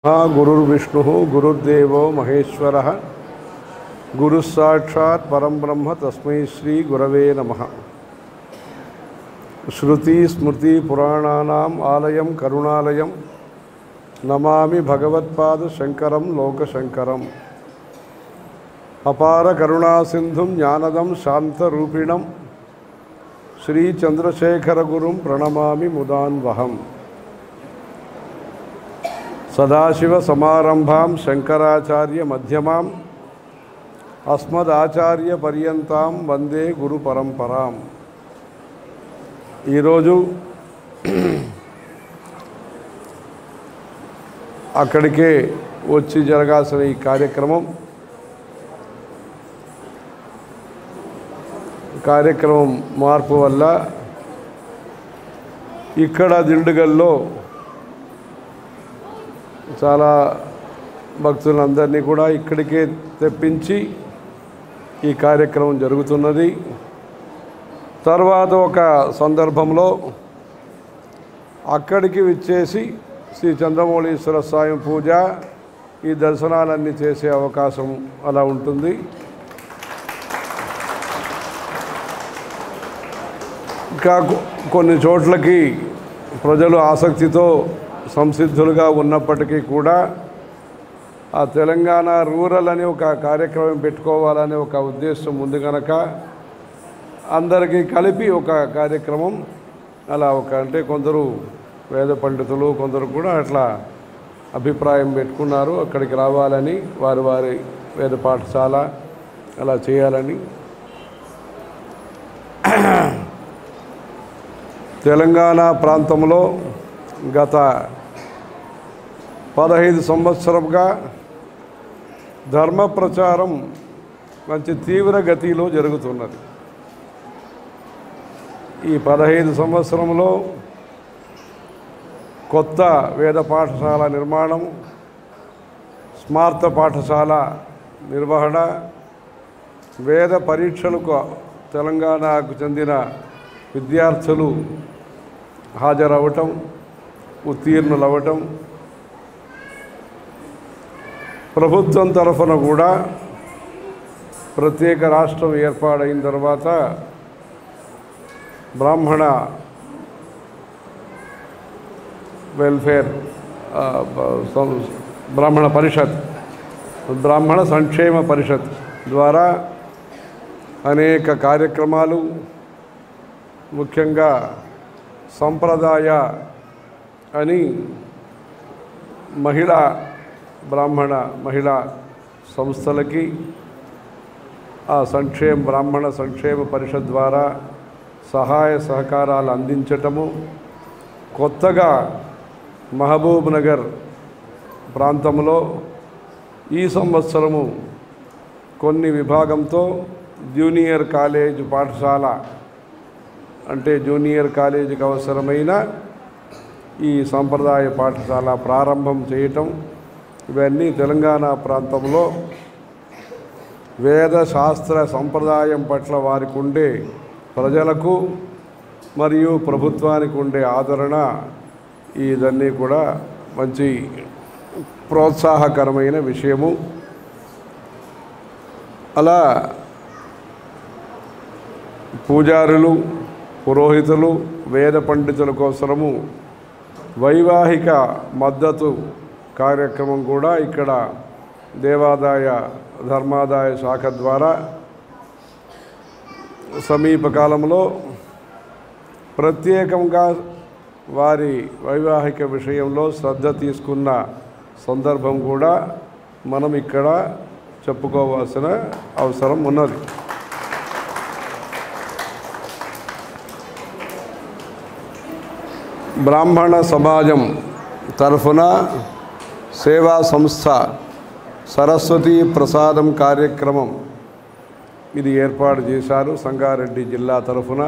గురుర్విష్ణు గురుర్దేవో మహేశ్వర గురుసాక్షాత్ పరం బ్రహ్మ తస్మై శ్రీ గురవే నమ శృతి స్మృతి పురాణానాం ఆలయం కరుణాలయం నమామి భగవత్పాద శంకరం లోకశంకరం అపార కరుణాసింధుం జ్ఞానదం శాంతరూపిణం శ్రీచంద్రశేఖర గురుం ప్రణమామి ముదాన్వహం సదాశివ సమారంభాం శంకరాచార్య మధ్యమాం అస్మదాచార్య పర్యంతాం వందే గురు పరంపరాం ఈరోజు అక్కడికే వచ్చి జరగాల్సిన ఈ కార్యక్రమం కార్యక్రమం మార్పు వల్ల ఇక్కడ దిండుగల్లో చాలా భక్తులందరినీ కూడా ఇక్కడికే తెప్పించి ఈ కార్యక్రమం జరుగుతున్నది తర్వాత ఒక సందర్భంలో అక్కడికి విచ్చేసి శ్రీ చంద్రమౌళీశ్వర స్వామి పూజ ఈ దర్శనాలన్నీ చేసే అవకాశం అలా ఉంటుంది ఇంకా కొ- కొన్ని చోట్లకి ప్రజలు ఆసక్తితో సంసిద్ధులుగా ఉన్నప్పటికీ కూడా ఆ తెలంగాణ రూరల్ అని ఒక కార్యక్రమం పెట్టుకోవాలనే ఒక ఉద్దేశం ఉంది కనుక అందరికీ కలిపి ఒక కార్యక్రమం అలా ఒక అంటే కొందరు వేద పండితులు కొందరు కూడా అట్లా అభిప్రాయం పెట్టుకున్నారు అక్కడికి రావాలని వారి వారి వేద పాఠశాల అలా చేయాలని తెలంగాణ ప్రాంతంలో గత పదహైదు సంవత్సరంగా ధర్మ ప్రచారం మంచి తీవ్ర గతిలో జరుగుతున్నది ఈ పదహైదు సంవత్సరంలో కొత్త వేద పాఠశాల నిర్మాణం స్మార్త పాఠశాల నిర్వహణ వేద పరీక్షలకు తెలంగాణకు చెందిన విద్యార్థులు హాజరవటం ఉత్తీర్ణులవ్వటం ప్రభుత్వం తరఫున కూడా ప్రత్యేక రాష్ట్రం ఏర్పాటైన తర్వాత బ్రాహ్మణ వెల్ఫేర్ ఆ, బ- సం- బ్రాహ్మణ పరిషత్ బ్రాహ్మణ సంక్షేమ పరిషత్ ద్వారా అనేక కార్యక్రమాలు ముఖ్యంగా సంప్రదాయ అని మహిళా బ్రాహ్మణ మహిళా సంస్థలకి ఆ సంక్షేమ బ్రాహ్మణ సంక్షేమ పరిషత్ ద్వారా సహాయ సహకారాలు అందించటము కొత్తగా మహబూబ్ నగర్ ప్రాంతంలో ఈ సంవత్సరము కొన్ని విభాగంతో జూనియర్ కాలేజ్ పాఠశాల అంటే జూనియర్ కాలేజీకి అవసరమైన ఈ సాంప్రదాయ పాఠశాల ప్రారంభం చేయటం ఇవన్నీ తెలంగాణ ప్రాంతంలో వేద శాస్త్ర సంప్రదాయం పట్ల వారికి ఉండే ప్రజలకు మరియు ప్రభుత్వానికి ఉండే ఆదరణ ఇదన్నీ కూడా మంచి ప్రోత్సాహకరమైన విషయము అలా పూజారులు పురోహితులు వేద పండితుల కోసరము వైవాహిక మద్దతు కార్యక్రమం కూడా ఇక్కడ దేవాదాయ ధర్మాదాయ శాఖ ద్వారా సమీప కాలంలో ప్రత్యేకంగా వారి వైవాహిక విషయంలో శ్రద్ధ తీసుకున్న సందర్భం కూడా మనం ఇక్కడ చెప్పుకోవాల్సిన అవసరం ఉన్నది బ్రాహ్మణ సమాజం తరఫున సేవా సంస్థ సరస్వతి ప్రసాదం కార్యక్రమం ఇది ఏర్పాటు చేశారు సంగారెడ్డి జిల్లా తరఫున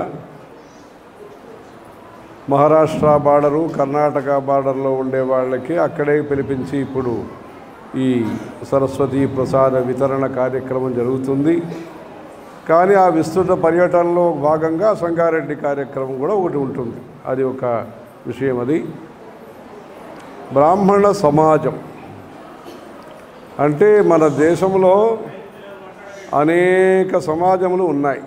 మహారాష్ట్ర బార్డరు కర్ణాటక బార్డర్లో ఉండే వాళ్ళకి అక్కడే పిలిపించి ఇప్పుడు ఈ సరస్వతి ప్రసాద వితరణ కార్యక్రమం జరుగుతుంది కానీ ఆ విస్తృత పర్యటనలో భాగంగా సంగారెడ్డి కార్యక్రమం కూడా ఒకటి ఉంటుంది అది ఒక విషయం అది బ్రాహ్మణ సమాజం అంటే మన దేశంలో అనేక సమాజములు ఉన్నాయి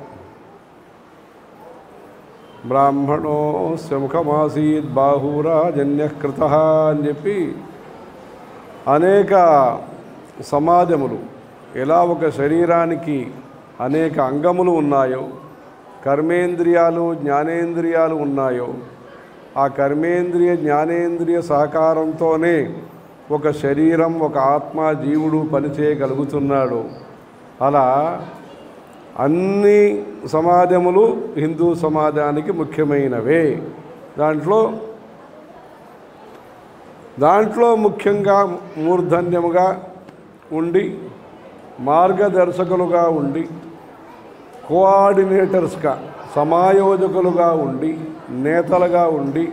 బ్రాహ్మణో శముఖమాసీద్ బాహురాజన్యకృత అని చెప్పి అనేక సమాజములు ఎలా ఒక శరీరానికి అనేక అంగములు ఉన్నాయో కర్మేంద్రియాలు జ్ఞానేంద్రియాలు ఉన్నాయో ఆ కర్మేంద్రియ జ్ఞానేంద్రియ సహకారంతోనే ఒక శరీరం ఒక ఆత్మ జీవుడు పనిచేయగలుగుతున్నాడు అలా అన్ని సమాజములు హిందూ సమాజానికి ముఖ్యమైనవే దాంట్లో దాంట్లో ముఖ్యంగా మూర్ధన్యముగా ఉండి మార్గదర్శకులుగా ఉండి కోఆర్డినేటర్స్గా సమాయోజకులుగా ఉండి నేతలుగా ఉండి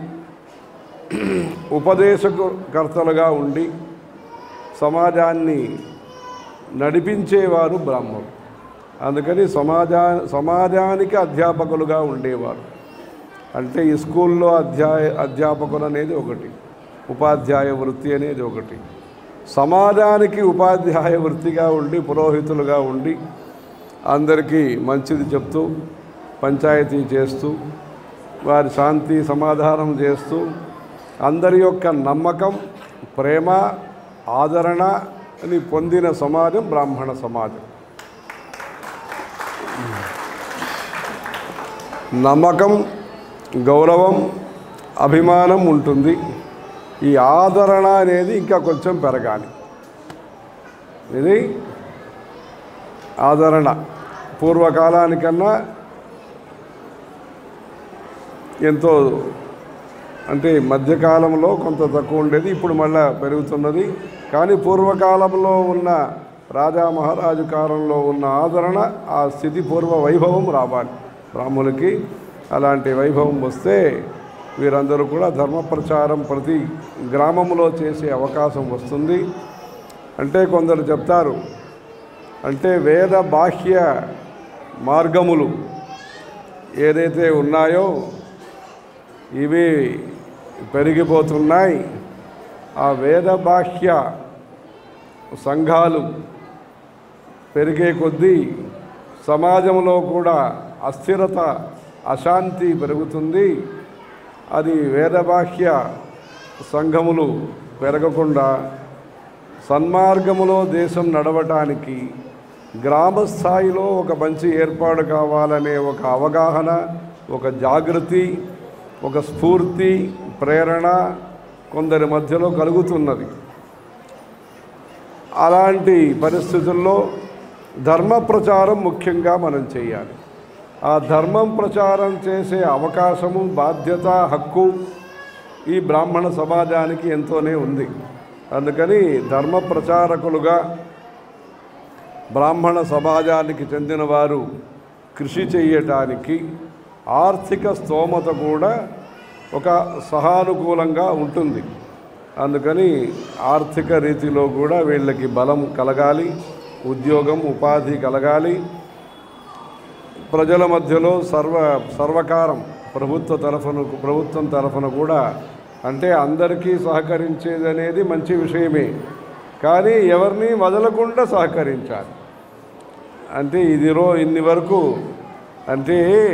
ఉపదేశకర్తలుగా ఉండి సమాజాన్ని నడిపించేవారు బ్రాహ్మణులు అందుకని సమాజా సమాజానికి అధ్యాపకులుగా ఉండేవారు అంటే ఈ స్కూల్లో అధ్యాయ అధ్యాపకులు అనేది ఒకటి ఉపాధ్యాయ వృత్తి అనేది ఒకటి సమాజానికి ఉపాధ్యాయ వృత్తిగా ఉండి పురోహితులుగా ఉండి అందరికీ మంచిది చెప్తూ పంచాయతీ చేస్తూ వారి శాంతి సమాధానం చేస్తూ అందరి యొక్క నమ్మకం ప్రేమ ఆదరణ అని పొందిన సమాజం బ్రాహ్మణ సమాజం నమ్మకం గౌరవం అభిమానం ఉంటుంది ఈ ఆదరణ అనేది ఇంకా కొంచెం పెరగాలి ఇది ఆదరణ పూర్వకాలానికన్నా ఎంతో అంటే మధ్యకాలంలో కొంత తక్కువ ఉండేది ఇప్పుడు మళ్ళా పెరుగుతున్నది కానీ పూర్వకాలంలో ఉన్న రాజా మహారాజు కాలంలో ఉన్న ఆదరణ ఆ స్థితి పూర్వ వైభవం రావాలి బ్రాహ్మణులకి అలాంటి వైభవం వస్తే వీరందరూ కూడా ధర్మ ప్రచారం ప్రతి గ్రామంలో చేసే అవకాశం వస్తుంది అంటే కొందరు చెప్తారు అంటే వేద బాహ్య మార్గములు ఏదైతే ఉన్నాయో ఇవి పెరిగిపోతున్నాయి ఆ వేద బాహ్య సంఘాలు పెరిగే కొద్దీ సమాజంలో కూడా అస్థిరత అశాంతి పెరుగుతుంది అది వేదబాహ్య సంఘములు పెరగకుండా సన్మార్గములో దేశం నడవటానికి గ్రామ స్థాయిలో ఒక మంచి ఏర్పాటు కావాలనే ఒక అవగాహన ఒక జాగృతి ఒక స్ఫూర్తి ప్రేరణ కొందరి మధ్యలో కలుగుతున్నది అలాంటి పరిస్థితుల్లో ధర్మ ప్రచారం ముఖ్యంగా మనం చేయాలి ఆ ధర్మం ప్రచారం చేసే అవకాశము బాధ్యత హక్కు ఈ బ్రాహ్మణ సమాజానికి ఎంతోనే ఉంది అందుకని ధర్మ ప్రచారకులుగా బ్రాహ్మణ సమాజానికి చెందిన వారు కృషి చేయటానికి ఆర్థిక స్తోమత కూడా ఒక సహానుకూలంగా ఉంటుంది అందుకని ఆర్థిక రీతిలో కూడా వీళ్ళకి బలం కలగాలి ఉద్యోగం ఉపాధి కలగాలి ప్రజల మధ్యలో సర్వ సర్వకారం ప్రభుత్వ తరఫున ప్రభుత్వం తరఫున కూడా అంటే అందరికీ సహకరించేది అనేది మంచి విషయమే కానీ ఎవరిని వదలకుండా సహకరించాలి అంటే ఇది రో ఇన్ని వరకు అంటే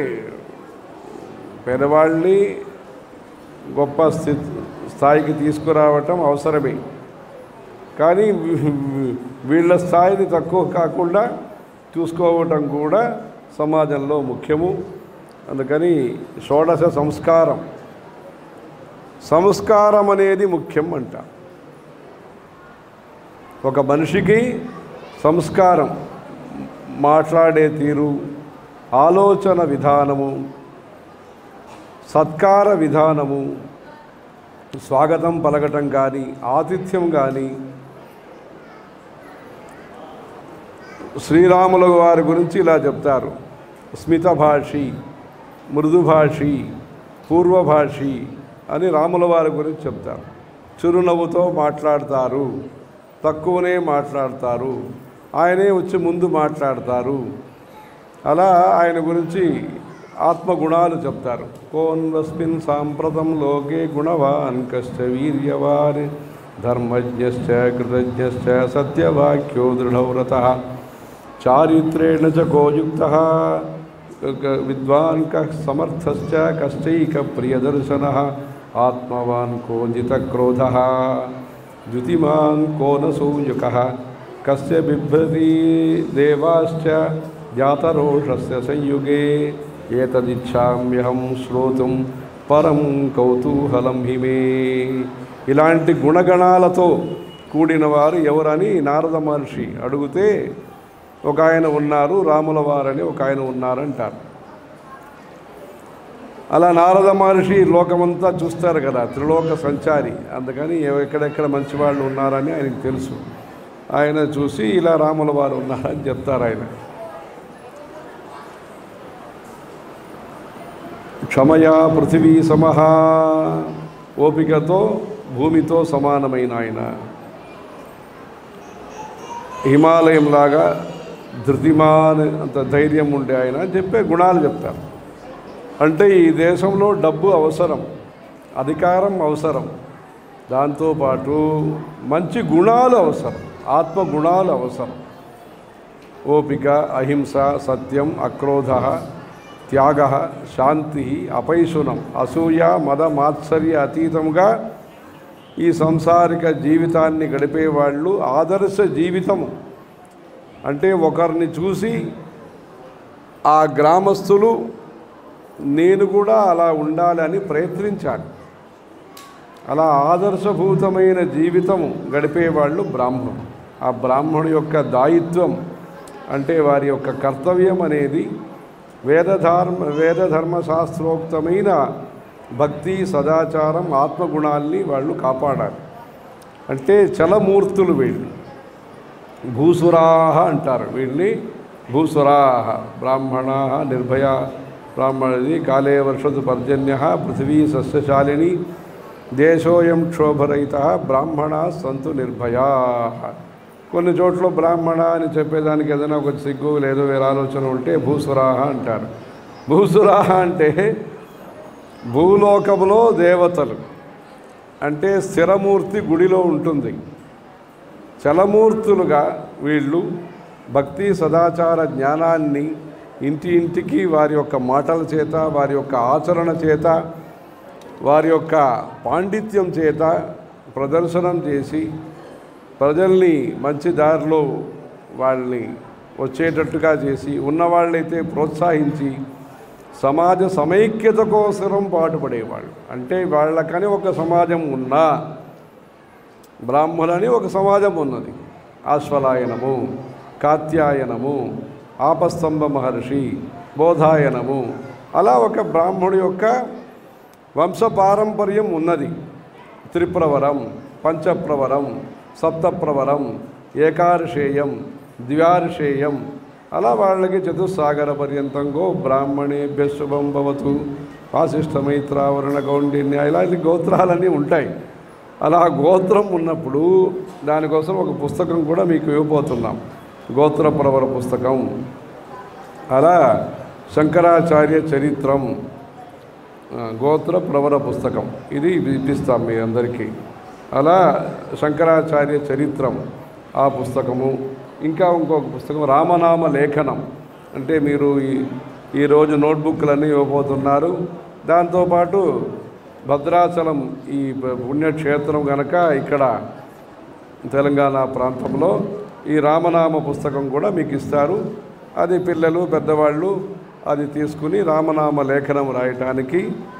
పేదవాళ్ళని గొప్ప స్థితి స్థాయికి తీసుకురావటం అవసరమే కానీ వీ- వీళ్ళ స్థాయిని తక్కువ కాకుండా చూసుకోవటం కూడా సమాజంలో ముఖ్యము అందుకని షోడశ సంస్కారం సంస్కారం అనేది ముఖ్యం అంట ఒక మనిషికి సంస్కారం మాట్లాడే తీరు ఆలోచన విధానము సత్కార విధానము స్వాగతం పలకటం కానీ ఆతిథ్యం కానీ శ్రీరాముల వారి గురించి ఇలా చెప్తారు స్మిత భాషి మృదు భాషి పూర్వభాషి అని రాముల వారి గురించి చెప్తారు చిరునవ్వుతో మాట్లాడతారు తక్కువనే మాట్లాడతారు ఆయనే వచ్చి ముందు మాట్లాడతారు అలా ఆయన గురించి ఆత్మగుణాలు చెప్తారు కోన్వస్మిన్ సాంప్రతం లోకే గుణవాన్ కష్ట వీర్యవాన్ ధర్మజ్ఞశ్చ కృతజ్ఞశ్చ సత్యవాక్యో దృఢవ్రత చారిత్రేణ చ కోయుక్త విద్వాన్ కః సమర్థశ్చ కష్టైక ప్రియదర్శన ఆత్మవాన్ కోజిత క్రోధ ద్యుతిమాన్ కో న సూయుక కస్య బిభ్రతి దేవాశ్చ జాతరోషస్య సంయుగే ఏతదిచ్ఛామ్యహం శ్రోతుం పరం కౌతూహలం హిమే ఇలాంటి గుణగణాలతో కూడిన వారు ఎవరని నారద మహర్షి అడిగితే ఒక ఆయన ఉన్నారు రాముల వారని ఒక ఆయన ఉన్నారంటారు అలా నారద మహర్షి లోకమంతా చూస్తారు కదా త్రిలోక సంచారి అందుకని ఎక్కడెక్కడ మంచి వాళ్ళు ఉన్నారని ఆయనకు తెలుసు ఆయన చూసి ఇలా రాముల వారు ఉన్నారని చెప్తారు ఆయన క్షమయా పృథివీ సమహ ఓపికతో భూమితో సమానమైన ఆయన హిమాలయంలాగా ధృతిమాన్ అంత ధైర్యం ఉండే ఆయన అని చెప్పే గుణాలు చెప్తారు అంటే ఈ దేశంలో డబ్బు అవసరం అధికారం అవసరం దాంతోపాటు మంచి గుణాలు అవసరం ఆత్మ గుణాలు అవసరం ఓపిక అహింస సత్యం అక్రోధ త్యాగ శాంతి అపైశునం అసూయ మద మాత్సర్య అతీతముగా ఈ సంసారిక జీవితాన్ని గడిపేవాళ్ళు ఆదర్శ జీవితము అంటే ఒకరిని చూసి ఆ గ్రామస్తులు నేను కూడా అలా ఉండాలని ప్రయత్నించాను అలా ఆదర్శభూతమైన జీవితం గడిపేవాళ్ళు బ్రాహ్మణుడు ఆ బ్రాహ్మణు యొక్క దాయిత్వం అంటే వారి యొక్క కర్తవ్యం అనేది వేదధర్మ వేదధర్మ శాస్త్రోక్తమైన భక్తి సదాచారం ఆత్మగుణాల్ని వాళ్ళు కాపాడాలి అంటే చలమూర్తులు వీళ్ళు భూసురాహ అంటారు వీళ్ళని భూసురాహ బ్రాహ్మణ నిర్భయ బ్రాహ్మణది కాలే వర్షతు పర్జన్య పృథివీ సస్యశాలిని దేశోయం క్షోభరహిత బ్రాహ్మణ సంతు నిర్భయా కొన్ని చోట్ల బ్రాహ్మణ అని చెప్పేదానికి ఏదైనా ఒక సిగ్గు లేదో వేరే ఆలోచన ఉంటే భూసురాహ అంటారు భూసురాహ అంటే భూలోకములో దేవతలు అంటే స్థిరమూర్తి గుడిలో ఉంటుంది చలమూర్తులుగా వీళ్ళు భక్తి సదాచార జ్ఞానాన్ని ఇంటి ఇంటికి వారి యొక్క మాటల చేత వారి యొక్క ఆచరణ చేత వారి యొక్క పాండిత్యం చేత ప్రదర్శనం చేసి ప్రజల్ని మంచి దారిలో వాళ్ళని వచ్చేటట్టుగా చేసి ఉన్నవాళ్ళైతే ప్రోత్సహించి సమాజ సమైక్యత కోసరం పాటుపడేవాళ్ళు అంటే వాళ్ళకని ఒక సమాజం ఉన్నా బ్రాహ్మణులని ఒక సమాజం ఉన్నది ఆశ్వలాయనము కాత్యాయనము ఆపస్తంభ మహర్షి బోధాయనము అలా ఒక బ్రాహ్మణుడి యొక్క వంశపారంపర్యం ఉన్నది త్రిప్రవరం పంచప్రవరం సప్తప్రవరం ఏకార్షేయం ద్వ్యార్షేయం అలా వాళ్ళకి చతుస్సాగర పర్యంతంగో బ్రాహ్మణేభ్య శుభం భవతు వాసిష్ఠమైత్రావరణ గౌండిన్య ఇలాంటి గోత్రాలన్నీ ఉంటాయి అలా గోత్రం ఉన్నప్పుడు దానికోసం ఒక పుస్తకం కూడా మీకు ఇవ్వబోతున్నాం గోత్ర ప్రవర పుస్తకం అలా శంకరాచార్య చరిత్రం ఆ, గోత్ర ప్రవర పుస్తకం ఇది ఇప్పిస్తాం మీ అందరికీ అలా శంకరాచార్య చరిత్రం ఆ పుస్తకము ఇంకా ఇంకొక పుస్తకం రామనామ లేఖనం అంటే మీరు ఈ ఈరోజు నోట్బుక్లన్నీ ఇవ్వబోతున్నారు దాంతోపాటు భద్రాచలం ఈ పుణ్యక్షేత్రం కనుక ఇక్కడ తెలంగాణ ప్రాంతంలో ఈ రామనామ పుస్తకం కూడా మీకు ఇస్తారు అది పిల్లలు పెద్దవాళ్ళు అది తీసుకుని రామనామ లేఖనం రాయటానికి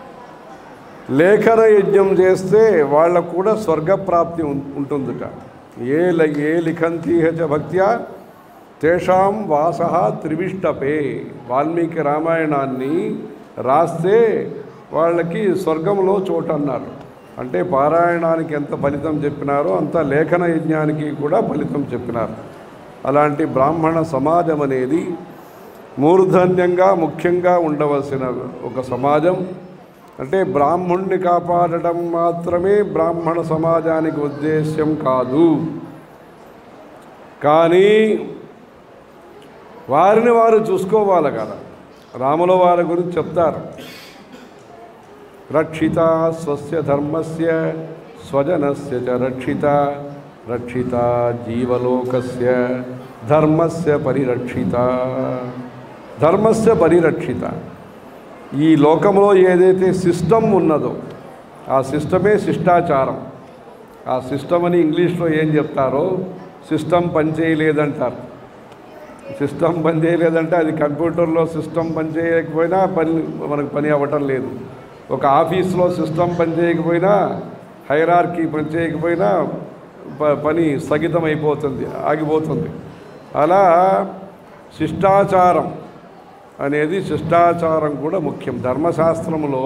లేఖన యజ్ఞం చేస్తే వాళ్ళకు కూడా స్వర్గప్రాప్తి ఉం- ఉంటుందిట ఏ ల- ఏ లిఖంతి చ భక్త్యా తేషాం వాస త్రివిష్టపే వాల్మీకి రామాయణాన్ని రాస్తే వాళ్ళకి స్వర్గంలో చోటు అన్నారు అంటే పారాయణానికి ఎంత ఫలితం చెప్పినారో అంత లేఖన యజ్ఞానికి కూడా ఫలితం చెప్పినారు అలాంటి బ్రాహ్మణ సమాజం అనేది మూర్ధన్యంగా ముఖ్యంగా ఉండవలసిన ఒక సమాజం అంటే బ్రాహ్మణ్ణి కాపాడటం మాత్రమే బ్రాహ్మణ సమాజానికి ఉద్దేశ్యం కాదు కానీ వారిని వారు చూసుకోవాలి కదా రాముల వారి గురించి చెప్తారు రక్షిత స్వస్య ధర్మస్య స్వజనస్య చ రక్షిత రక్షిత జీవలోకస్య ధర్మస్య పరిరక్షిత ధర్మస్య పరిరక్షిత ఈ లోకంలో ఏదైతే సిస్టమ్ ఉన్నదో ఆ సిస్టమే శిష్టాచారం ఆ సిస్టమ్ అని ఇంగ్లీష్లో ఏం చెప్తారో సిస్టమ్ పనిచేయలేదంటారు సిస్టమ్ పని చేయలేదంటే అది కంప్యూటర్లో సిస్టమ్ పని చేయకపోయినా పని మనకు పని అవ్వటం లేదు ఒక ఆఫీస్లో సిస్టమ్ పని చేయకపోయినా హైరార్కీ పని చేయకపోయినా ప- పని స్థగితం అయిపోతుంది ఆగిపోతుంది అలా శిష్టాచారం అనేది శిష్టాచారం కూడా ముఖ్యం ధర్మశాస్త్రంలో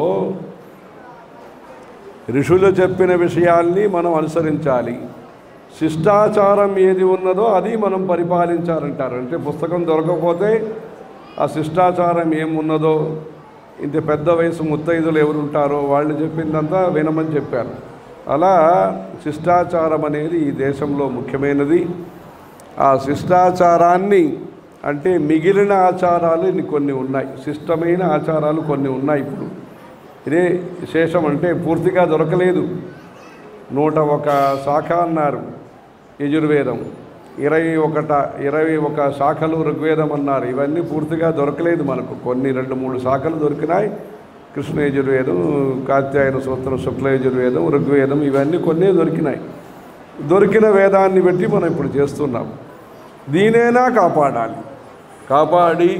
ఋషులు చెప్పిన విషయాల్ని మనం అనుసరించాలి శిష్టాచారం ఏది ఉన్నదో అది మనం పరిపాలించాలంటారు అంటే పుస్తకం దొరకకపోతే ఆ శిష్టాచారం ఏమున్నదో ఇంత పెద్ద వయసు ముత్తైదులు ఎవరు ఉంటారో వాళ్ళు చెప్పిందంతా వినమని చెప్పారు అలా శిష్టాచారం అనేది ఈ దేశంలో ముఖ్యమైనది ఆ శిష్టాచారాన్ని అంటే మిగిలిన ఆచారాలు ఇన్ని కొన్ని ఉన్నాయి శిష్టమైన ఆచారాలు కొన్ని ఉన్నాయి ఇప్పుడు ఇదే విశేషం అంటే పూర్తిగా దొరకలేదు నూట ఒక శాఖ అన్నారు యజుర్వేదం ఇరవై ఒకట ఇరవై ఒక శాఖలు ఋగ్వేదం అన్నారు ఇవన్నీ పూర్తిగా దొరకలేదు మనకు కొన్ని రెండు మూడు శాఖలు దొరికినాయి కృష్ణ యజుర్వేదం కాత్యాయన సూత్రం శుక్ల యజుర్వేదం ఋగ్వేదం ఇవన్నీ కొన్ని దొరికినాయి దొరికిన వేదాన్ని బట్టి మనం ఇప్పుడు చేస్తున్నాం దీనైనా కాపాడాలి కాపాడి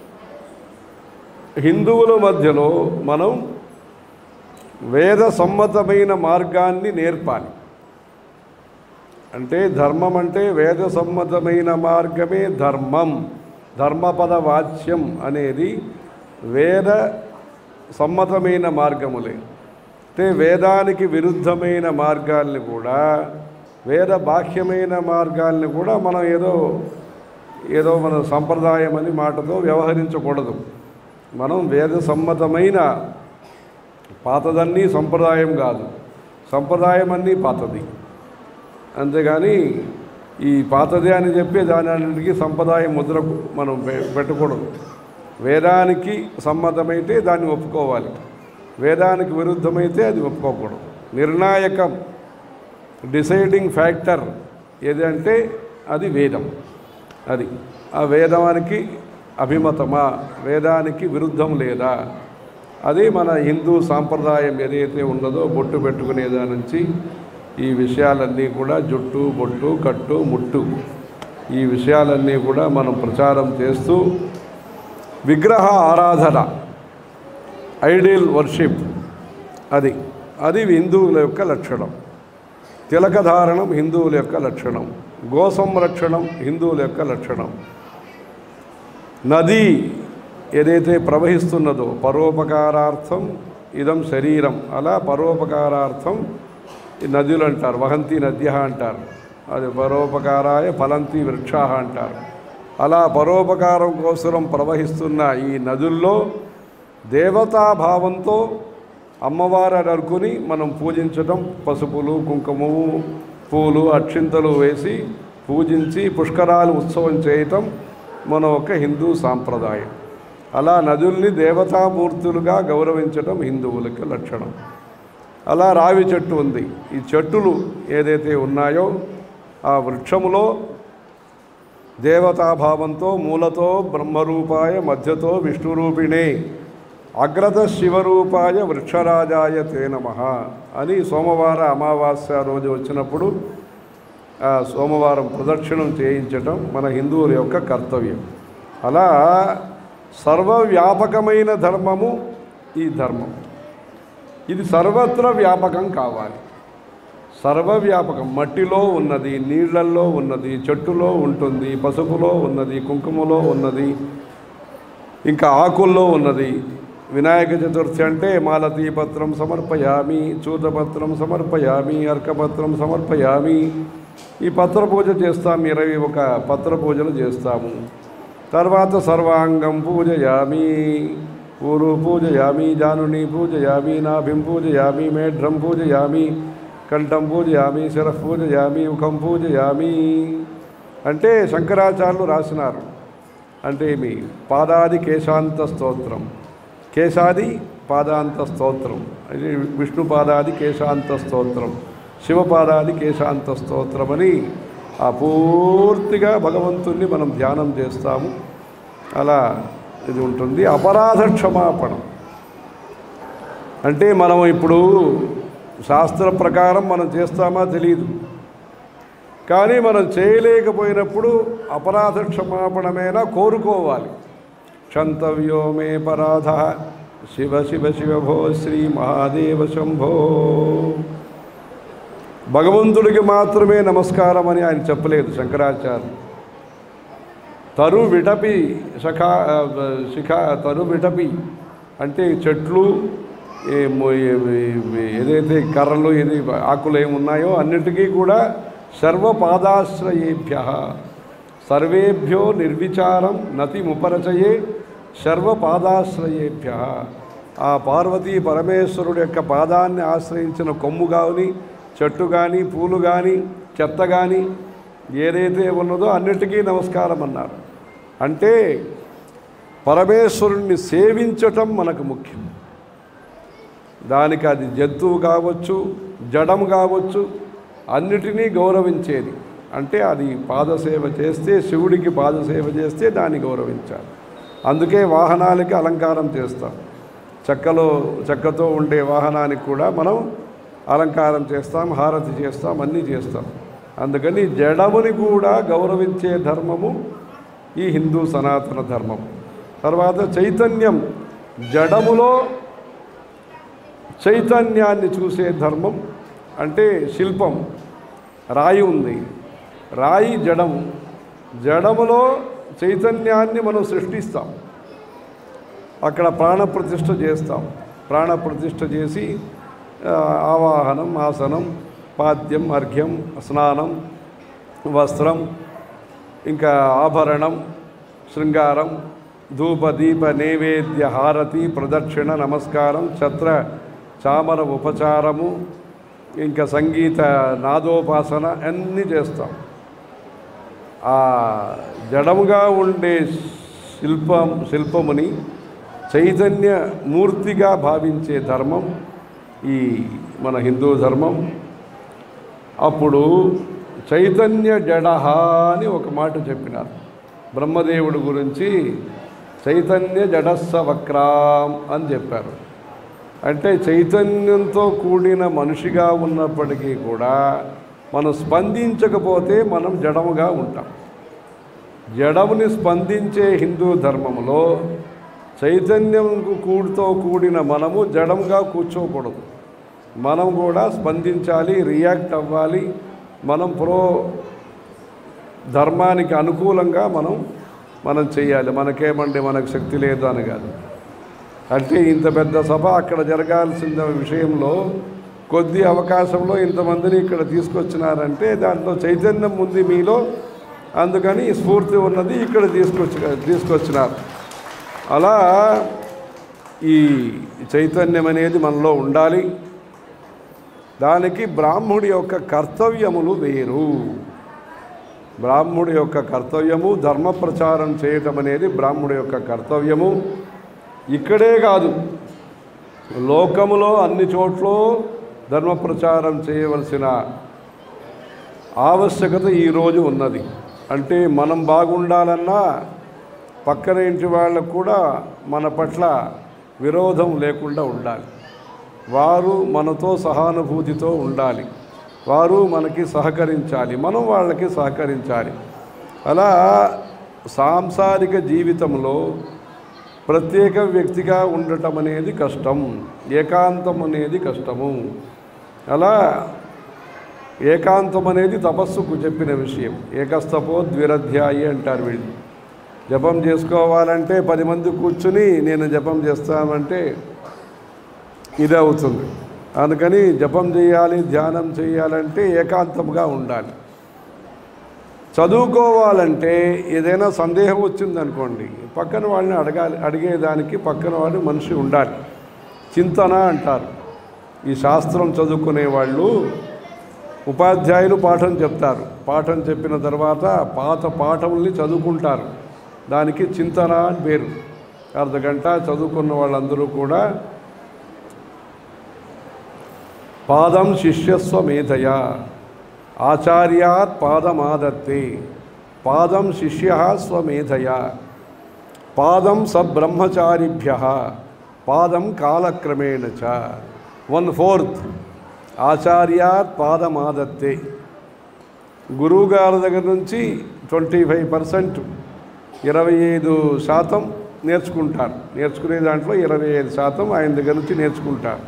హిందువుల మధ్యలో మనం వేద సమ్మతమైన మార్గాన్ని నేర్పాలి అంటే ధర్మం అంటే వేద సమ్మతమైన మార్గమే ధర్మం ధర్మపద వాచ్యం అనేది వేద సమ్మతమైన మార్గములే అంటే వేదానికి విరుద్ధమైన మార్గాల్ని కూడా వేద బాహ్యమైన మార్గాల్ని కూడా మనం ఏదో ఏదో మన సంప్రదాయం అని మాటతో వ్యవహరించకూడదు మనం వేద సమ్మతమైన పాతదన్నీ సంప్రదాయం కాదు సంప్రదాయం అన్నీ పాతది అంతేగాని ఈ పాతదే అని చెప్పి దాని అన్నిటికీ సంప్రదాయం ముద్రకు మనం పె- పెట్టకూడదు వేదానికి సమ్మతమైతే దాన్ని ఒప్పుకోవాలి వేదానికి విరుద్ధమైతే అది ఒప్పుకోకూడదు నిర్ణాయకం డిసైడింగ్ ఫ్యాక్టర్ ఏదంటే అది వేదం అది ఆ వేదానికి అభిమతమా వేదానికి విరుద్ధం లేదా అది మన హిందూ సాంప్రదాయం ఏదైతే ఉన్నదో బొట్టు పెట్టుకునే దాని నుంచి ఈ విషయాలన్నీ కూడా జుట్టు బొట్టు కట్టు ముట్టు ఈ విషయాలన్నీ కూడా మనం ప్రచారం చేస్తూ విగ్రహ ఆరాధన ఐడియల్ వర్షిప్ అది అది హిందువుల యొక్క లక్షణం తిలకధారణం హిందువుల యొక్క లక్షణం గో సంరక్షణం హిందువుల యొక్క లక్షణం నది ఏదైతే ప్రవహిస్తున్నదో పరోపకారార్థం ఇదం శరీరం అలా పరోపకారార్థం ఈ నదులు అంటారు వహంతి నద్య అంటారు అది పరోపకారాయ ఫలంతి వృక్షా అంటారు అలా పరోపకారం కోసరం ప్రవహిస్తున్న ఈ నదుల్లో దేవతాభావంతో అమ్మవారిని అనుకుని మనం పూజించడం పసుపులు కుంకుమము పూలు అక్షింతలు వేసి పూజించి పుష్కరాలు ఉత్సవం చేయటం మన ఒక హిందూ సాంప్రదాయం అలా నదుల్ని దేవతామూర్తులుగా గౌరవించడం హిందువులకి లక్షణం అలా రావి చెట్టు ఉంది ఈ చెట్టులు ఏదైతే ఉన్నాయో ఆ వృక్షములో దేవతాభావంతో మూలతో బ్రహ్మరూపాయ మధ్యతో విష్ణురూపిణే అగ్రత శివరూపాయ వృక్షరాజాయ తే నమః అని సోమవార అమావాస్య రోజు వచ్చినప్పుడు ఆ సోమవారం ప్రదక్షిణం చేయించటం మన హిందువుల యొక్క కర్తవ్యం అలా సర్వవ్యాపకమైన ధర్మము ఈ ధర్మం ఇది సర్వత్ర వ్యాపకం కావాలి సర్వవ్యాపకం మట్టిలో ఉన్నది నీళ్ళల్లో ఉన్నది చెట్టులో ఉంటుంది పసుపులో ఉన్నది కుంకుమలో ఉన్నది ఇంకా ఆకుల్లో ఉన్నది వినాయక చతుర్థి అంటే మాలతీ పత్రం సమర్పయామి చూతపత్రం సమర్పయామి అర్కపత్రం సమర్పయామి ఈ పత్ర పూజ చేస్తాం ఇరవై ఒక పత్ర పూజలు చేస్తాము తర్వాత సర్వాంగం పూజయామి ఊరు పూజయామి జానుని పూజయామి నాభిం పూజయామి మేఢ్రం పూజయామి కంఠం పూజయామి శిరః పూజయామి ముఖం పూజయామి అంటే శంకరాచార్యులు రాసినారు అంటే మీ పాదాది కేశాంత స్తోత్రం కేశాది పాదాంత స్తోత్రం అది విష్ణు పాదాది కేశాంత స్తోత్రం శివపాదాది కేశాంత స్తోత్రమని ఆ పూర్తిగా భగవంతుణ్ణి మనం ధ్యానం చేస్తాము అలా ఇది ఉంటుంది అపరాధ క్షమాపణం అంటే మనం ఇప్పుడు శాస్త్ర ప్రకారం మనం చేస్తామా తెలియదు కానీ మనం చేయలేకపోయినప్పుడు అపరాధ క్షమాపణమైనా కోరుకోవాలి క్షంతవ్యో మే పరాధ శివ శివ శివ భో శ్రీ మహాదేవ శంభో భగవంతుడికి మాత్రమే నమస్కారం అని ఆయన చెప్పలేదు శంకరాచార్య తరు విటపి శఖా శిఖ తరు విటపి అంటే చెట్లు ఏ మొ- ఏ- ఏ- ఏదైతే కర్రలు ఏది ఆకులు ఏమి ఉన్నాయో అన్నిటికీ కూడా సర్వపాదాశ్రయేభ్య సర్వేభ్యో నిర్విచారం నతి ముపరచయే సర్వపాదాశ్రయేభ్య ఆ పార్వతీ పరమేశ్వరుడు యొక్క పాదాన్ని ఆశ్రయించిన కొమ్ము కానీ చెట్టు కానీ పూలు కానీ చెత్త కానీ ఏదైతే ఉన్నదో అన్నిటికీ నమస్కారం అన్నారు అంటే పరమేశ్వరుణ్ణి సేవించటం మనకు ముఖ్యం దానికి అది జంతువు కావచ్చు జడం కావచ్చు అన్నిటినీ గౌరవించేది అంటే అది పాదసేవ చేస్తే శివుడికి పాదసేవ చేస్తే దాన్ని గౌరవించాలి అందుకే వాహనాలకి అలంకారం చేస్తాం చెక్కలో చెక్కతో ఉండే వాహనానికి కూడా మనం అలంకారం చేస్తాం హారతి చేస్తాం అన్నీ చేస్తాం అందుకని జడముని కూడా గౌరవించే ధర్మము ఈ హిందూ సనాతన ధర్మం తర్వాత చైతన్యం జడములో చైతన్యాన్ని చూసే ధర్మం అంటే శిల్పం రాయి ఉంది రాయి జడం జడములో చైతన్యాన్ని మనం సృష్టిస్తాం అక్కడ ప్రాణప్రతిష్ఠ చేస్తాం ప్రాణప్రతిష్ఠ చేసి ఆ, ఆవాహనం ఆసనం పాద్యం అర్ఘ్యం స్నానం వస్త్రం ఇంకా ఆభరణం శృంగారం ధూప దీప నైవేద్య హారతి ప్రదక్షిణ నమస్కారం ఛత్ర చామర ఉపచారము ఇంకా సంగీత నాదోపాసన అన్నీ చేస్తాం ఆ జడముగా ఉండే శిల్పం శిల్పముని చైతన్య మూర్తిగా భావించే ధర్మం ఈ మన హిందూ ధర్మం అప్పుడు చైతన్య జడహ అని ఒక మాట చెప్పినారు బ్రహ్మదేవుడి గురించి చైతన్య జడస్స వక్రాం అని చెప్పారు అంటే చైతన్యంతో కూడిన మనిషిగా ఉన్నప్పటికీ కూడా మనం స్పందించకపోతే మనం జడముగా ఉంటాం జడముని స్పందించే హిందూ ధర్మంలో చైతన్యం కూడితో కూడిన మనము జడముగా కూర్చోకూడదు మనం కూడా స్పందించాలి రియాక్ట్ అవ్వాలి మనం ప్రో ధర్మానికి అనుకూలంగా మనం మనం చేయాలి మనకేమండి మనకు శక్తి లేదు అని కాదు అంటే ఇంత పెద్ద సభ అక్కడ జరగాల్సిన విషయంలో కొద్ది అవకాశంలో ఇంతమందిని ఇక్కడ తీసుకొచ్చినారంటే దాంట్లో చైతన్యం ఉంది మీలో అందుకని స్ఫూర్తి ఉన్నది ఇక్కడ తీసుకొచ్చి తీసుకొచ్చినారు అలా ఈ చైతన్యం అనేది మనలో ఉండాలి దానికి బ్రాహ్మణుడి యొక్క కర్తవ్యములు వేరు బ్రాహ్మణుడి యొక్క కర్తవ్యము ధర్మ ప్రచారం చేయటం అనేది బ్రాహ్మణుడి యొక్క కర్తవ్యము ఇక్కడే కాదు లోకములో అన్ని చోట్ల ధర్మ ప్రచారం చేయవలసిన ఆవశ్యకత ఈరోజు ఉన్నది అంటే మనం బాగుండాలన్నా పక్కన ఇంటి వాళ్ళకు కూడా మన పట్ల విరోధం లేకుండా ఉండాలి వారు మనతో సహానుభూతితో ఉండాలి వారు మనకి సహకరించాలి మనం వాళ్ళకి సహకరించాలి అలా సాంసారిక జీవితంలో ప్రత్యేక వ్యక్తిగా ఉండటం అనేది కష్టం ఏకాంతం అనేది కష్టము అలా ఏకాంతం అనేది తపస్సుకు చెప్పిన విషయం ఏకస్తపో ద్విరధ్యాయి అంటారు వీళ్ళు జపం చేసుకోవాలంటే పది మంది కూర్చుని నేను జపం చేస్తానంటే ఇదే అవుతుంది అందుకని జపం చేయాలి ధ్యానం చేయాలంటే ఏకాంతంగా ఉండాలి చదువుకోవాలంటే ఏదైనా సందేహం వచ్చిందనుకోండి పక్కన వాళ్ళని అడగాలి అడిగేదానికి పక్కన వాళ్ళు మనిషి ఉండాలి చింతన అంటారు ఈ శాస్త్రం చదువుకునే వాళ్ళు ఉపాధ్యాయులు పాఠం చెప్తారు పాఠం చెప్పిన తర్వాత పాత పాఠముల్ని చదువుకుంటారు దానికి చింతన అని పేరు అర్ధ గంట చదువుకున్న వాళ్ళందరూ కూడా పాదం శిష్యస్వ మేధయ ఆచార్యాత్ పాదమాదత్తే పాదం శిష్య స్వమేధయ పాదం సబ్రహ్మచారిభ్య పాదం కాలక్రమేణ చ వన్ ఫోర్త్ ఆచార్యాత్ పాదమాదత్తే గురువు గారి దగ్గర నుంచి ట్వంటీ ఫైవ్ పర్సెంట్ ఇరవై ఐదు శాతం నేర్చుకుంటారు నేర్చుకునే దాంట్లో ఇరవై ఐదు శాతం ఆయన దగ్గర నుంచి నేర్చుకుంటారు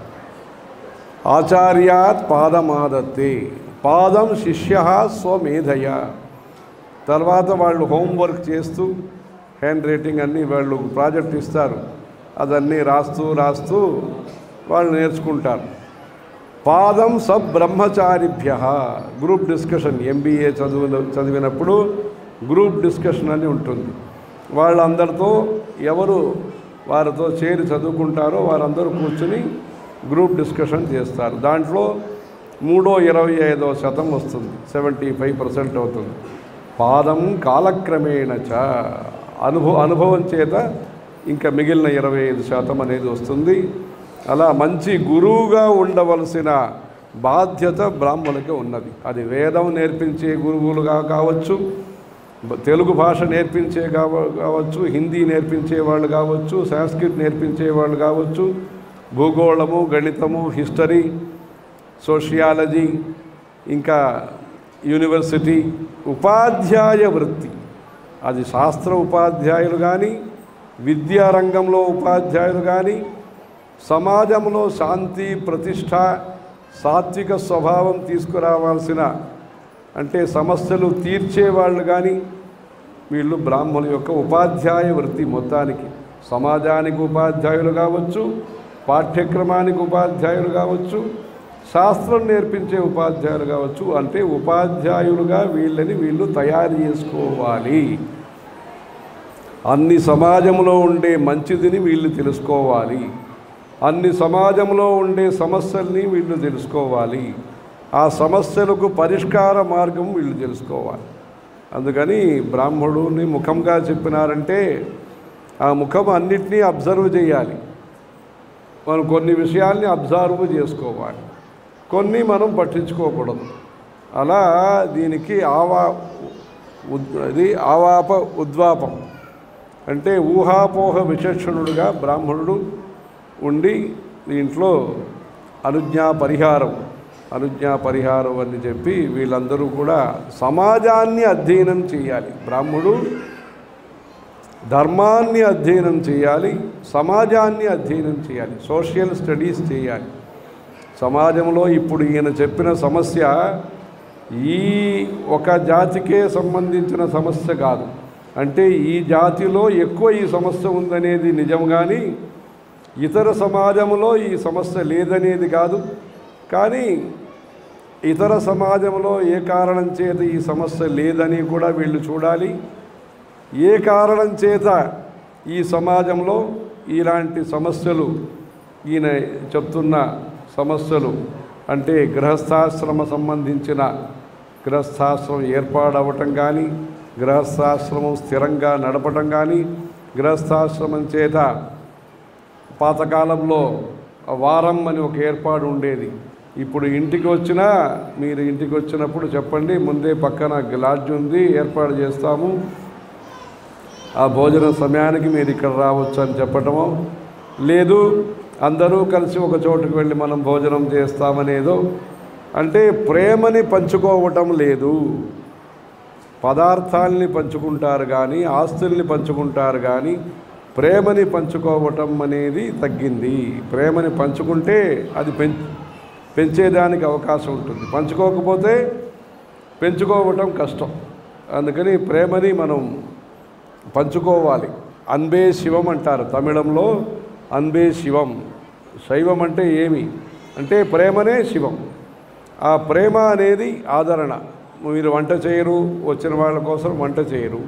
ఆచార్యాత్ పాదమాదత్తే పాదం శిష్య స్వమేధయ తర్వాత వాళ్ళు హోంవర్క్ చేస్తూ హ్యాండ్ రైటింగ్ అన్నీ వాళ్ళు ప్రాజెక్ట్ ఇస్తారు అదన్నీ రాస్తూ రాస్తూ వాళ్ళు నేర్చుకుంటారు పాదం సబ్ బ్రహ్మచారిభ్య గ్రూప్ డిస్కషన్ ఎంబీఏ చదువు చదివినప్పుడు గ్రూప్ డిస్కషన్ అని ఉంటుంది వాళ్ళందరితో ఎవరు వారితో చేరి చదువుకుంటారో వారందరూ కూర్చుని గ్రూప్ డిస్కషన్ చేస్తారు దాంట్లో మూడో ఇరవై ఐదో శాతం వస్తుంది సెవెంటీ ఫైవ్ పర్సెంట్ అవుతుంది పాదం కాలక్రమేణ చ అనుభవ అనుభవం చేత ఇంకా మిగిలిన ఇరవై ఐదు శాతం అనేది వస్తుంది అలా మంచి గురువుగా ఉండవలసిన బాధ్యత బ్రాహ్మణులకి ఉన్నది అది వేదం నేర్పించే గురువులుగా కావచ్చు బ- తెలుగు భాష నేర్పించే కావ కావచ్చు హిందీ నేర్పించే వాళ్ళు కావచ్చు సంస్కృత్ నేర్పించే వాళ్ళు కావచ్చు భూగోళము గణితము హిస్టరీ సోషియాలజీ ఇంకా యూనివర్సిటీ ఉపాధ్యాయ వృత్తి అది శాస్త్ర ఉపాధ్యాయులు కానీ విద్యారంగంలో ఉపాధ్యాయులు కానీ సమాజంలో శాంతి ప్రతిష్ట సాత్విక స్వభావం తీసుకురావాల్సిన అంటే సమస్యలు తీర్చేవాళ్ళు కానీ వీళ్ళు బ్రాహ్మణుల యొక్క ఉపాధ్యాయ వృత్తి మొత్తానికి సమాజానికి ఉపాధ్యాయులు కావచ్చు పాఠ్యక్రమానికి ఉపాధ్యాయులు కావచ్చు శాస్త్రం నేర్పించే ఉపాధ్యాయులు కావచ్చు అంటే ఉపాధ్యాయులుగా వీళ్ళని వీళ్ళు తయారు చేసుకోవాలి అన్ని సమాజంలో ఉండే మంచిదిని వీళ్ళు తెలుసుకోవాలి అన్ని సమాజంలో ఉండే సమస్యల్ని వీళ్ళు తెలుసుకోవాలి ఆ సమస్యలకు పరిష్కార మార్గం వీళ్ళు తెలుసుకోవాలి అందుకని బ్రాహ్మణుని ముఖంగా చెప్పినారంటే ఆ ముఖం అన్నిటినీ అబ్జర్వ్ చేయాలి మనం కొన్ని విషయాల్ని అబ్జర్వ్ చేసుకోవాలి కొన్ని మనం పట్టించుకోకూడదు అలా దీనికి ఆవా ఉద్- ఇది ఆవాప ఉద్వాపం అంటే ఊహాపోహ విచక్షణుడుగా బ్రాహ్మణుడు ఉండి దీంట్లో అనుజ్ఞా పరిహారం అనుజ్ఞా పరిహారం అని చెప్పి వీళ్ళందరూ కూడా సమాజాన్ని అధ్యయనం చేయాలి బ్రాహ్మణుడు ధర్మాన్ని అధ్యయనం చేయాలి సమాజాన్ని అధ్యయనం చేయాలి సోషల్ స్టడీస్ చేయాలి సమాజంలో ఇప్పుడు ఈయన చెప్పిన సమస్య ఈ ఒక జాతికే సంబంధించిన సమస్య కాదు అంటే ఈ జాతిలో ఎక్కువ ఈ సమస్య ఉందనేది నిజం కానీ ఇతర సమాజంలో ఈ సమస్య లేదనేది కాదు కానీ ఇతర సమాజంలో ఏ కారణం చేత ఈ సమస్య లేదని కూడా వీళ్ళు చూడాలి ఏ కారణం చేత ఈ సమాజంలో ఇలాంటి సమస్యలు ఈయన చెప్తున్న సమస్యలు అంటే గృహస్థాశ్రమ సంబంధించిన గృహస్థాశ్రమం ఏర్పాడవటం కానీ గృహస్థాశ్రమం స్థిరంగా నడపటం కానీ గృహస్థాశ్రమం చేత పాతకాలంలో వారం అని ఒక ఏర్పాటు ఉండేది ఇప్పుడు ఇంటికి వచ్చినా మీరు ఇంటికి వచ్చినప్పుడు చెప్పండి ముందే పక్కన లాడ్జ్ ఉంది ఏర్పాటు చేస్తాము ఆ భోజన సమయానికి మీరు ఇక్కడ రావచ్చు అని చెప్పటము లేదు అందరూ కలిసి ఒక చోటుకు వెళ్ళి మనం భోజనం చేస్తామనేదో అంటే ప్రేమని పంచుకోవటం లేదు పదార్థాల్ని పంచుకుంటారు కానీ ఆస్తుల్ని పంచుకుంటారు కానీ ప్రేమని పంచుకోవటం అనేది తగ్గింది ప్రేమని పంచుకుంటే అది పెం పెంచేదానికి అవకాశం ఉంటుంది పంచుకోకపోతే పెంచుకోవటం కష్టం అందుకని ప్రేమని మనం పంచుకోవాలి అన్బే శివం అంటారు తమిళంలో అన్బే శివం శైవం అంటే ఏమి అంటే ప్రేమనే శివం ఆ ప్రేమ అనేది ఆదరణ మీరు వంట చేయరు వచ్చిన వాళ్ళ కోసం వంట చేయరు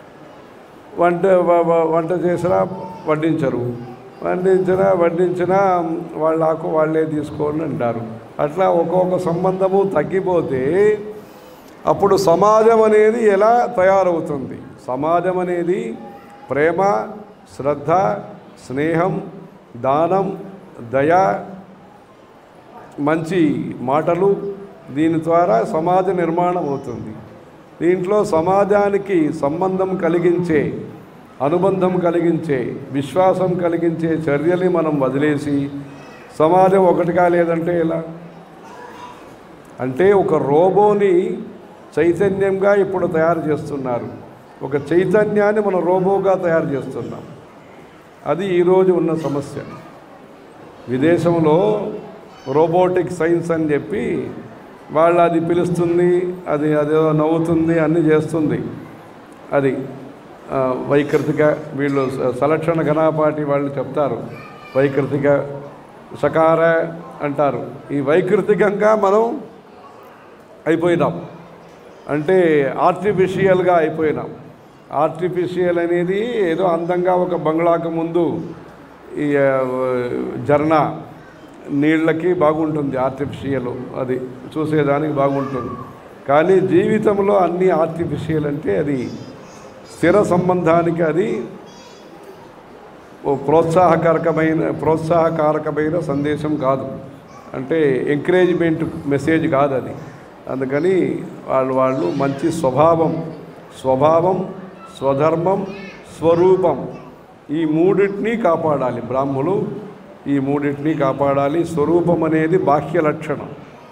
వంట వ- వ- వంట చేసినా వడ్డించరు వడ్డించినా వడ్డించినా వాళ్ళ ఆకు వాళ్ళే తీసుకోండి అంటారు అట్లా ఒక్కొక్క సంబంధము తగ్గిపోతే అప్పుడు సమాజం అనేది ఎలా తయారవుతుంది సమాజం అనేది ప్రేమ శ్రద్ధ స్నేహం దానం దయ మంచి మాటలు దీని ద్వారా సమాజ నిర్మాణం అవుతుంది దీంట్లో సమాజానికి సంబంధం కలిగించే అనుబంధం కలిగించే విశ్వాసం కలిగించే చర్యల్ని మనం వదిలేసి సమాజం ఒకటిగా లేదంటే ఎలా అంటే ఒక రోబోని చైతన్యంగా ఇప్పుడు తయారు చేస్తున్నారు ఒక చైతన్యాన్ని మనం రోబోగా తయారు చేస్తున్నాం అది ఈరోజు ఉన్న సమస్య విదేశంలో రోబోటిక్ సైన్స్ అని చెప్పి వాళ్ళు అది పిలుస్తుంది అది అదేదో నవ్వుతుంది అన్నీ చేస్తుంది అది ఆ, వైకృతిక వీళ్ళు స- సలక్షణ ఘనాపాటి వాళ్ళు చెప్తారు వైకృతిక సకార అంటారు ఈ వైకృతికంగా మనం అయిపోయినాం అంటే ఆర్టిఫిషియల్గా అయిపోయినాం ఆర్టిఫిషియల్ అనేది ఏదో అందంగా ఒక బంగ్లాకు ముందు ఈ ఆ, జర్నా నీళ్ళకి బాగుంటుంది ఆర్టిఫిషియల్ అది చూసేదానికి బాగుంటుంది కానీ జీవితంలో అన్ని ఆర్టిఫిషియల్ అంటే అది స్థిర సంబంధానికి అది ఓ ప్రోత్సాహకరకమైన ప్రోత్సాహకారకమైన సందేశం కాదు అంటే ఎంకరేజ్మెంట్ మెసేజ్ కాదు అది అందుకని వాళ్ళు వాళ్ళు మంచి స్వభావం స్వభావం స్వధర్మం స్వరూపం ఈ మూడింటిని కాపాడాలి బ్రాహ్మలు ఈ మూడింటిని కాపాడాలి స్వరూపం అనేది బాహ్య లక్షణం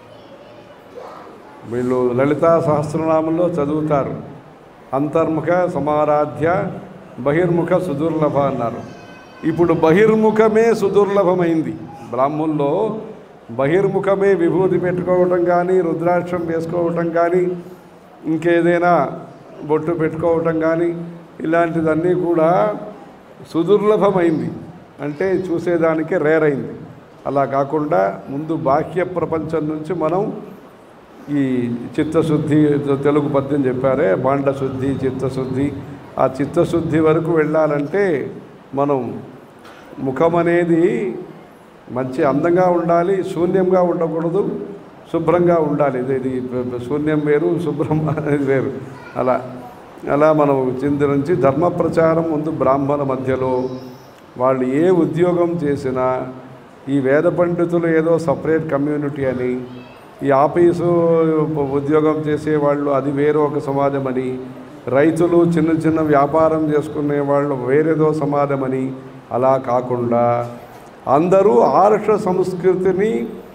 వీళ్ళు లలితా సహస్రనామంలో చదువుతారు అంతర్ముఖ సమారాధ్య బహిర్ముఖ సుదుర్లభ అన్నారు ఇప్పుడు బహిర్ముఖమే సుదుర్లభమైంది బ్రాహ్మణుల్లో బహిర్ముఖమే విభూతి పెట్టుకోవటం కానీ రుద్రాక్షం వేసుకోవటం కానీ ఇంకేదైనా బొట్టు పెట్టుకోవటం కానీ ఇలాంటిదన్నీ కూడా సుదుర్లభమైంది అంటే చూసేదానికే రేర్ అయింది అలా కాకుండా ముందు బాహ్య ప్రపంచం నుంచి మనం ఈ చిత్తశుద్ధి తెలుగు పద్యం చెప్పారే బాండ శుద్ధి చిత్తశుద్ధి ఆ చిత్తశుద్ధి వరకు వెళ్ళాలంటే మనం ముఖం అనేది మంచి అందంగా ఉండాలి శూన్యంగా ఉండకూడదు శుభ్రంగా ఉండాలి ఇది ఇది శూన్యం వేరు శుభ్రం అనేది వేరు అలా అలా మనం చింది నుంచి ధర్మ ప్రచారం ముందు బ్రాహ్మణ మధ్యలో వాళ్ళు ఏ ఉద్యోగం చేసినా ఈ వేద పండితులు ఏదో సపరేట్ కమ్యూనిటీ అని ఈ ఆఫీసు ఉద్యోగం చేసే వాళ్ళు అది వేరే ఒక సమాజం అని రైతులు చిన్న చిన్న వ్యాపారం చేసుకునే వాళ్ళు వేరేదో సమాజం అని అలా కాకుండా అందరూ ఆర్ష సంస్కృతిని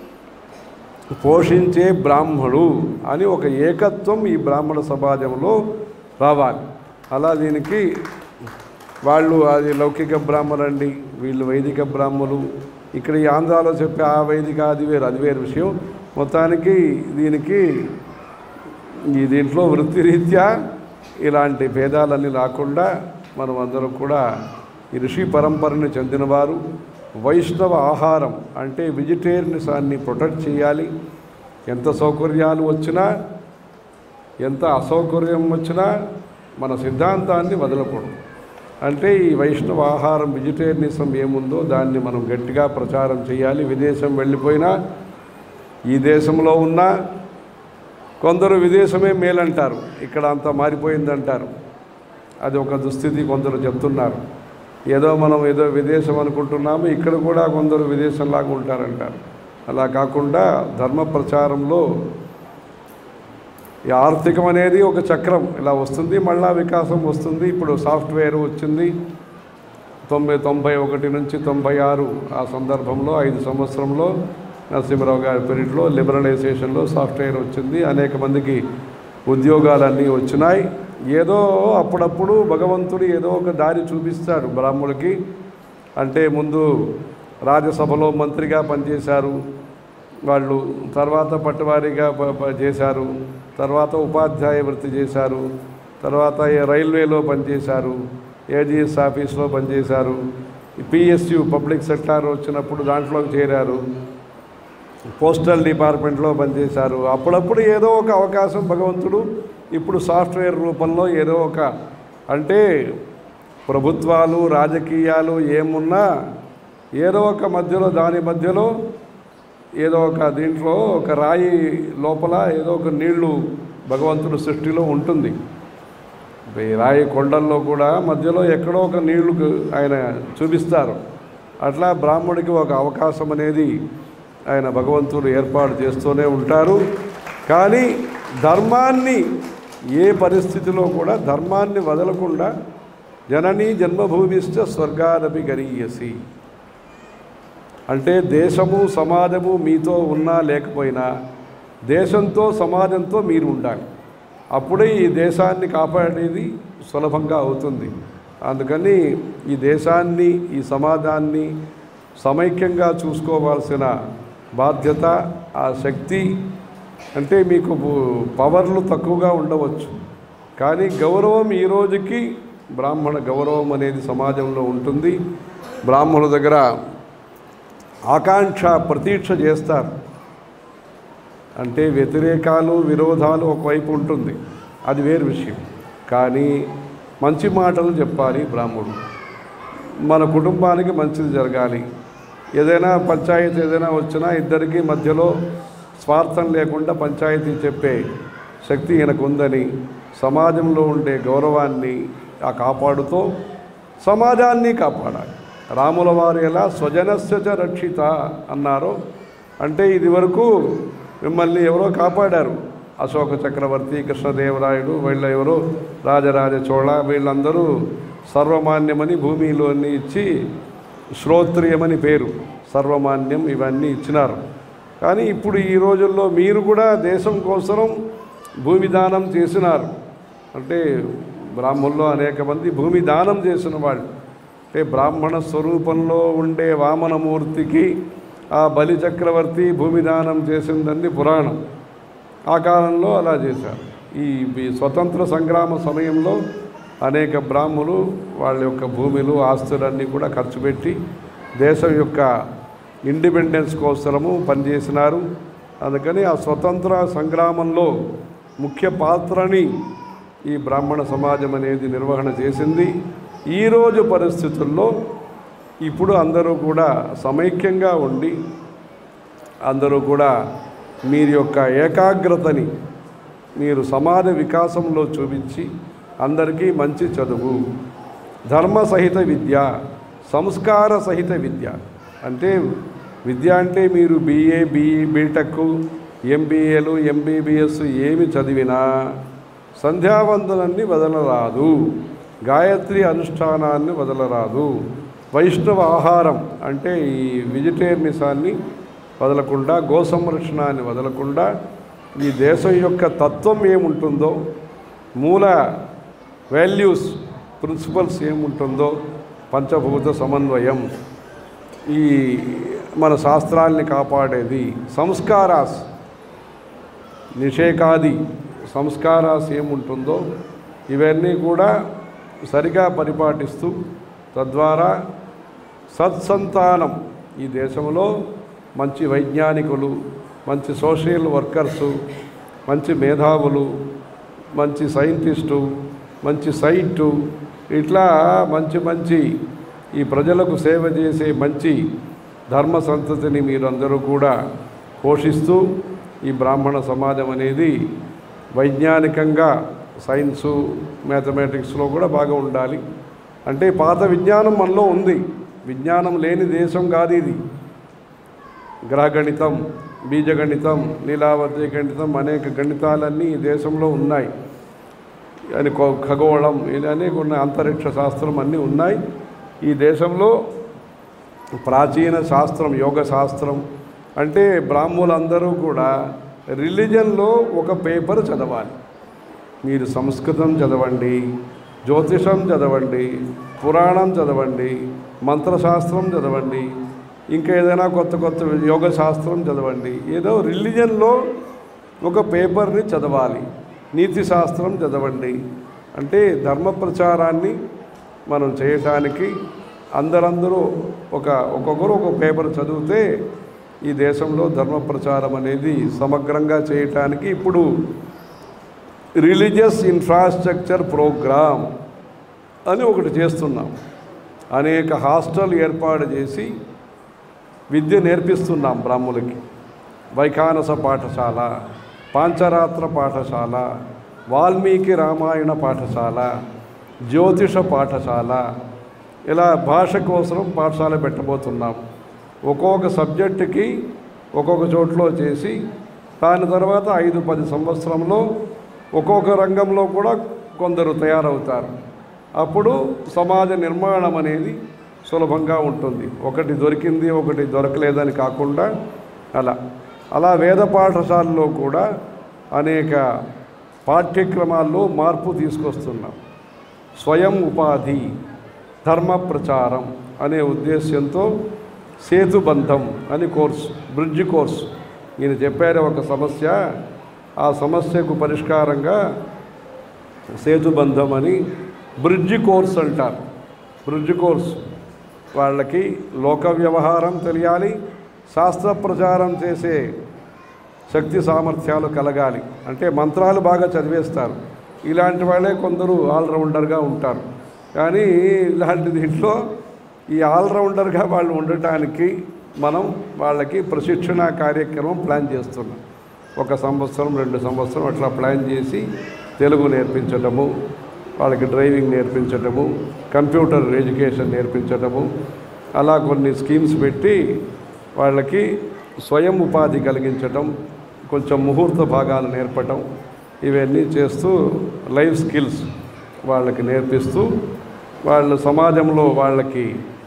పోషించే బ్రాహ్మణుడు అని ఒక ఏకత్వం ఈ బ్రాహ్మణ సమాజంలో రావాలి అలా దీనికి వాళ్ళు అది లౌకిక బ్రాహ్మణులండి వీళ్ళు వైదిక బ్రాహ్మణులు ఇక్కడ ఈ ఆంధ్రాలో చెప్పే ఆ వైదిక అది వేరు అది వేరు విషయం మొత్తానికి దీనికి ఈ దీంట్లో వృత్తిరీత్యా ఇలాంటి భేదాలన్నీ రాకుండా మనం అందరం కూడా ఈ ఋషి పరంపరని చెందినవారు వైష్ణవ ఆహారం అంటే వెజిటేరియనిసాన్ని ప్రొటెక్ట్ చేయాలి ఎంత సౌకర్యాలు వచ్చినా ఎంత అసౌకర్యం వచ్చినా మన సిద్ధాంతాన్ని వదలకూడదు అంటే ఈ వైష్ణవ ఆహారం వెజిటేరియనిజం ఏముందో దాన్ని మనం గట్టిగా ప్రచారం చేయాలి విదేశం వెళ్ళిపోయినా ఈ దేశంలో ఉన్న కొందరు విదేశమే మేలంటారు ఇక్కడ అంతా మారిపోయిందంటారు అది ఒక దుస్థితి కొందరు చెప్తున్నారు ఏదో మనం ఏదో విదేశం అనుకుంటున్నాము ఇక్కడ కూడా కొందరు విదేశంలాగా ఉంటారంటారు అలా కాకుండా ధర్మ ప్రచారంలో ఈ ఆర్థికం అనేది ఒక చక్రం ఇలా వస్తుంది మళ్ళా వికాసం వస్తుంది ఇప్పుడు సాఫ్ట్వేర్ వచ్చింది తొంభై తొంభై ఒకటి నుంచి తొంభై ఆరు ఆ సందర్భంలో ఐదు సంవత్సరంలో నరసింహరావు గారి పీరియడ్లో లిబరలైజేషన్లో సాఫ్ట్వేర్ వచ్చింది అనేక మందికి ఉద్యోగాలన్నీ వచ్చినాయి ఏదో అప్పుడప్పుడు భగవంతుడు ఏదో ఒక దారి చూపిస్తాడు బ్రాహ్మణుడికి అంటే ముందు రాజ్యసభలో మంత్రిగా పనిచేశారు వాళ్ళు తర్వాత పట్టువారీగా ప- ప- చేశారు తర్వాత ఉపాధ్యాయ వృత్తి చేశారు తర్వాత ఈ రైల్వేలో పనిచేశారు ఏజీఎస్ ఆఫీస్లో పనిచేశారు పిఎస్యు పబ్లిక్ సెక్టార్ వచ్చినప్పుడు దాంట్లోకి చేరారు పోస్టల్ డిపార్ట్మెంట్లో పనిచేశారు అప్పుడప్పుడు ఏదో ఒక అవకాశం భగవంతుడు ఇప్పుడు సాఫ్ట్వేర్ రూపంలో ఏదో ఒక అంటే ప్రభుత్వాలు రాజకీయాలు ఏమున్నా ఏదో ఒక మధ్యలో దాని మధ్యలో ఏదో ఒక దీంట్లో ఒక రాయి లోపల ఏదో ఒక నీళ్లు భగవంతుడు సృష్టిలో ఉంటుంది ఈ రాయి కొండల్లో కూడా మధ్యలో ఎక్కడో ఒక నీళ్లు ఆయన చూపిస్తారు అట్లా బ్రాహ్మడికి ఒక అవకాశం అనేది ఆయన భగవంతుడు ఏర్పాటు చేస్తూనే ఉంటారు కానీ ధర్మాన్ని ఏ పరిస్థితిలో కూడా ధర్మాన్ని వదలకుండా జననీ జన్మభూమిశ్చ స్వర్గాదపి గరీయసి అంటే దేశము సమాజము మీతో ఉన్నా లేకపోయినా దేశంతో సమాజంతో మీరు ఉండాలి అప్పుడే ఈ దేశాన్ని కాపాడేది సులభంగా అవుతుంది అందుకని ఈ దేశాన్ని ఈ సమాజాన్ని సమైక్యంగా చూసుకోవాల్సిన బాధ్యత ఆ శక్తి అంటే మీకు బు- పవర్లు తక్కువగా ఉండవచ్చు కానీ గౌరవం ఈ రోజుకి బ్రాహ్మణ గౌరవం అనేది సమాజంలో ఉంటుంది బ్రాహ్మణుల దగ్గర ఆకాంక్ష ప్రతీక్ష చేస్తారు అంటే వ్యతిరేకాలు విరోధాలు ఒకవైపు ఉంటుంది అది వేరు విషయం కానీ మంచి మాటలు చెప్పాలి బ్రాహ్మణుడు మన కుటుంబానికి మంచిది జరగాలి ఏదైనా పంచాయతీ ఏదైనా వచ్చినా ఇద్దరికి మధ్యలో స్వార్థం లేకుండా పంచాయతీ చెప్పే శక్తి ఈయనకు ఉందని సమాజంలో ఉండే గౌరవాన్ని ఆ కాపాడుతూ సమాజాన్ని కాపాడాలి రాముల వారు ఎలా స్వజనస్య చ రక్షిత అన్నారో అంటే ఇది వరకు మిమ్మల్ని ఎవరో కాపాడారు అశోక చక్రవర్తి కృష్ణదేవరాయుడు వీళ్ళ ఎవరో రాజరాజ చోళ వీళ్ళందరూ సర్వమాన్యమని భూమిలోని ఇచ్చి శ్రోత్రియమని పేరు సర్వమాన్యం ఇవన్నీ ఇచ్చినారు కానీ ఇప్పుడు ఈ రోజుల్లో మీరు కూడా దేశం కోసం భూమి దానం చేసినారు అంటే బ్రాహ్మణుల్లో అనేక మంది భూమి దానం చేసిన వాళ్ళు అంటే బ్రాహ్మణ స్వరూపంలో ఉండే వామనమూర్తికి ఆ బలి చక్రవర్తి భూమి దానం చేసిందండి పురాణం ఆ కాలంలో అలా చేశారు ఈ ఈ స్వతంత్ర సంగ్రామ సమయంలో అనేక బ్రాహ్మలు వాళ్ళ యొక్క భూములు ఆస్తులన్నీ కూడా ఖర్చు పెట్టి దేశం యొక్క ఇండిపెండెన్స్ కోసము పనిచేసినారు అందుకని ఆ స్వతంత్ర సంగ్రామంలో ముఖ్య పాత్రని ఈ బ్రాహ్మణ సమాజం అనేది నిర్వహణ చేసింది ఈరోజు పరిస్థితుల్లో ఇప్పుడు అందరూ కూడా సమైక్యంగా ఉండి అందరూ కూడా మీరు యొక్క ఏకాగ్రతని మీరు సమాజ వికాసంలో చూపించి అందరికీ మంచి చదువు ధర్మ సహిత విద్య సంస్కార సహిత విద్య అంటే విద్య అంటే మీరు బీఏ బీఈ బీటెక్ ఎంబీఏలు ఎంబీబీఎస్ ఏమి చదివినా సంధ్యావందనాన్ని వదలరాదు గాయత్రి అనుష్ఠానాన్ని వదలరాదు వైష్ణవ ఆహారం అంటే ఈ వెజిటేరియనిసాన్ని వదలకుండా గో సంరక్షణాన్ని వదలకుండా ఈ దేశం యొక్క తత్వం ఏముంటుందో మూల వాల్యూస్ ప్రిన్సిపల్స్ ఏముంటుందో పంచభూత సమన్వయం ఈ మన శాస్త్రాల్ని కాపాడేది సంస్కారాస్ నిషేకాది సంస్కారాస్ ఏముంటుందో ఇవన్నీ కూడా సరిగా పరిపాటిస్తూ తద్వారా సత్సంతానం ఈ దేశంలో మంచి వైజ్ఞానికులు మంచి సోషల్ వర్కర్సు మంచి మేధావులు మంచి సైంటిస్టు మంచి సైంటు ఇట్లా మంచి మంచి ఈ ప్రజలకు సేవ చేసే మంచి ధర్మ సంతతిని మీరందరూ కూడా పోషిస్తూ ఈ బ్రాహ్మణ సమాజం అనేది వైజ్ఞానికంగా సైన్సు మ్యాథమెటిక్స్లో కూడా బాగా ఉండాలి అంటే పాత విజ్ఞానం మనలో ఉంది విజ్ఞానం లేని దేశం కాదు ఇది గ్రహగణితం బీజగణితం లీలావతి గణితం అనేక గణితాలన్నీ ఈ దేశంలో ఉన్నాయి అని ఖ- ఖగోళం ఇది అనేక ఉన్నాయి అంతరిక్ష శాస్త్రం అన్నీ ఉన్నాయి ఈ దేశంలో ప్రాచీన శాస్త్రం యోగ శాస్త్రం అంటే బ్రాహ్మణులందరూ కూడా రిలీజన్లో ఒక పేపర్ చదవాలి మీరు సంస్కృతం చదవండి జ్యోతిషం చదవండి పురాణం చదవండి మంత్రశాస్త్రం చదవండి ఇంకా ఏదైనా కొత్త కొత్త యోగ శాస్త్రం చదవండి ఏదో రిలీజన్లో ఒక పేపర్ని చదవాలి నీతి శాస్త్రం చదవండి అంటే ధర్మ ప్రచారాన్ని మనం చేయటానికి అందరందరూ ఒక ఒక్కొక్కరు ఒక పేపర్ చదివితే ఈ దేశంలో ధర్మ ప్రచారం అనేది సమగ్రంగా చేయటానికి ఇప్పుడు రిలీజియస్ ఇన్ఫ్రాస్ట్రక్చర్ ప్రోగ్రామ్ అని ఒకటి చేస్తున్నాం అనేక హాస్టల్ ఏర్పాటు చేసి విద్య నేర్పిస్తున్నాం బ్రాహ్మణులకి వైఖానస పాఠశాల పాంచరాత్ర పాఠశాల వాల్మీకి రామాయణ పాఠశాల జ్యోతిష పాఠశాల ఇలా భాష కోసం పాఠశాల పెట్టబోతున్నాం ఒక్కొక్క సబ్జెక్టుకి ఒక్కొక్క చోట్లో చేసి దాని తర్వాత ఐదు పది సంవత్సరంలో ఒక్కొక్క రంగంలో కూడా కొందరు తయారవుతారు అప్పుడు సమాజ నిర్మాణం అనేది సులభంగా ఉంటుంది ఒకటి దొరికింది ఒకటి దొరకలేదని కాకుండా అలా అలా వేద పాఠశాలలో కూడా అనేక పాఠ్యక్రమాల్లో మార్పు తీసుకొస్తున్నాం స్వయం ఉపాధి ధర్మ ప్రచారం అనే ఉద్దేశ్యంతో సేతుబంధం అని కోర్సు బ్రిడ్జ్ కోర్సు ఈయన చెప్పారు ఒక సమస్య ఆ సమస్యకు పరిష్కారంగా సేతుబంధం అని బ్రిడ్జ్ కోర్స్ అంటారు బ్రిడ్జ్ కోర్స్ వాళ్ళకి లోక వ్యవహారం తెలియాలి శాస్త్ర ప్రచారం చేసే శక్తి సామర్థ్యాలు కలగాలి అంటే మంత్రాలు బాగా చదివేస్తారు ఇలాంటి వాళ్ళే కొందరు ఆల్రౌండర్గా ఉంటారు కానీ ఇలాంటి దీంట్లో ఈ ఆల్రౌండర్గా వాళ్ళు ఉండటానికి మనం వాళ్ళకి ప్రశిక్షణ కార్యక్రమం ప్లాన్ చేస్తున్నాం ఒక సంవత్సరం రెండు సంవత్సరం అట్లా ప్లాన్ చేసి తెలుగు నేర్పించటము వాళ్ళకి డ్రైవింగ్ నేర్పించటము కంప్యూటర్ ఎడ్యుకేషన్ నేర్పించటము అలా కొన్ని స్కీమ్స్ పెట్టి వాళ్ళకి స్వయం ఉపాధి కలిగించటం కొంచెం ముహూర్త భాగాలు నేర్పటం ఇవన్నీ చేస్తూ లైఫ్ స్కిల్స్ వాళ్ళకి నేర్పిస్తూ వాళ్ళు సమాజంలో వాళ్ళకి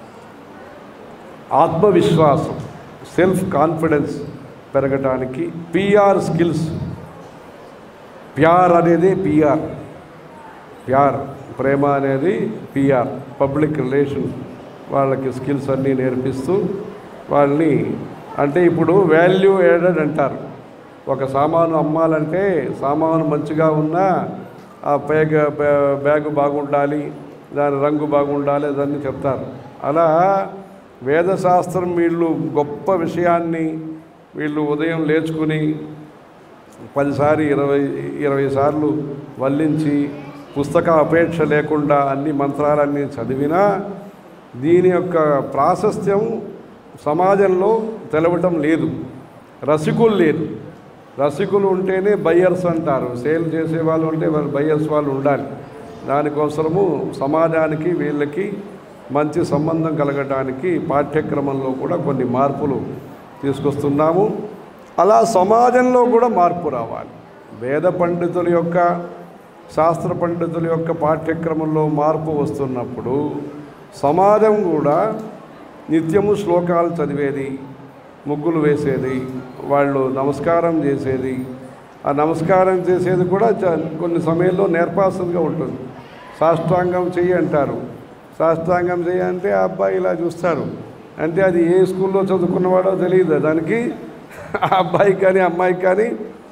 ఆత్మవిశ్వాసం సెల్ఫ్ కాన్ఫిడెన్స్ పెరగటానికి పిఆర్ స్కిల్స్ ప్యార్ అనేది పిఆర్ ప్యార్ ప్రేమ అనేది పిఆర్ పబ్లిక్ రిలేషన్ వాళ్ళకి స్కిల్స్ అన్నీ నేర్పిస్తూ వాళ్ళని అంటే ఇప్పుడు వాల్యూ యాడెడ్ అంటారు ఒక సామాను అమ్మాలంటే సామాను మంచిగా ఉన్నా ఆ బ్యాగ్ బ్యాగ్ బాగుండాలి దాని రంగు బాగుండాలి అదన్నీ చెప్తారు అలా వేదశాస్త్రం వీళ్ళు గొప్ప విషయాన్ని వీళ్ళు ఉదయం లేచుకుని పదిసారి ఇరవై ఇరవై సార్లు వల్లించి పుస్తక అపేక్ష లేకుండా అన్ని మంత్రాలన్నీ చదివినా దీని యొక్క ప్రాశస్త్యం సమాజంలో తెలవటం లేదు రసికులు లేదు రసికులు ఉంటేనే బయ్యర్స్ అంటారు సేల్ చేసే వాళ్ళు ఉంటే వాళ్ళు బయ్యర్స్ వాళ్ళు ఉండాలి దానికోసము సమాజానికి వీళ్ళకి మంచి సంబంధం కలగటానికి పాఠ్యక్రమంలో కూడా కొన్ని మార్పులు తీసుకొస్తున్నాము అలా సమాజంలో కూడా మార్పు రావాలి వేద పండితుల యొక్క శాస్త్ర పండితుల యొక్క పాఠ్యక్రమంలో మార్పు వస్తున్నప్పుడు సమాజం కూడా నిత్యము శ్లోకాలు చదివేది ముగ్గులు వేసేది వాళ్ళు నమస్కారం చేసేది ఆ నమస్కారం చేసేది కూడా చ- కొన్ని సమయంలో నేర్పాల్సిందిగా ఉంటుంది సాష్టాంగం చెయ్యి అంటారు సాష్టాంగం చెయ్యి అంటే ఆ అబ్బాయి ఇలా చూస్తారు అంటే అది ఏ స్కూల్లో చదువుకున్నవాడో తెలియదు దానికి ఆ అబ్బాయికి కానీ అమ్మాయికి కానీ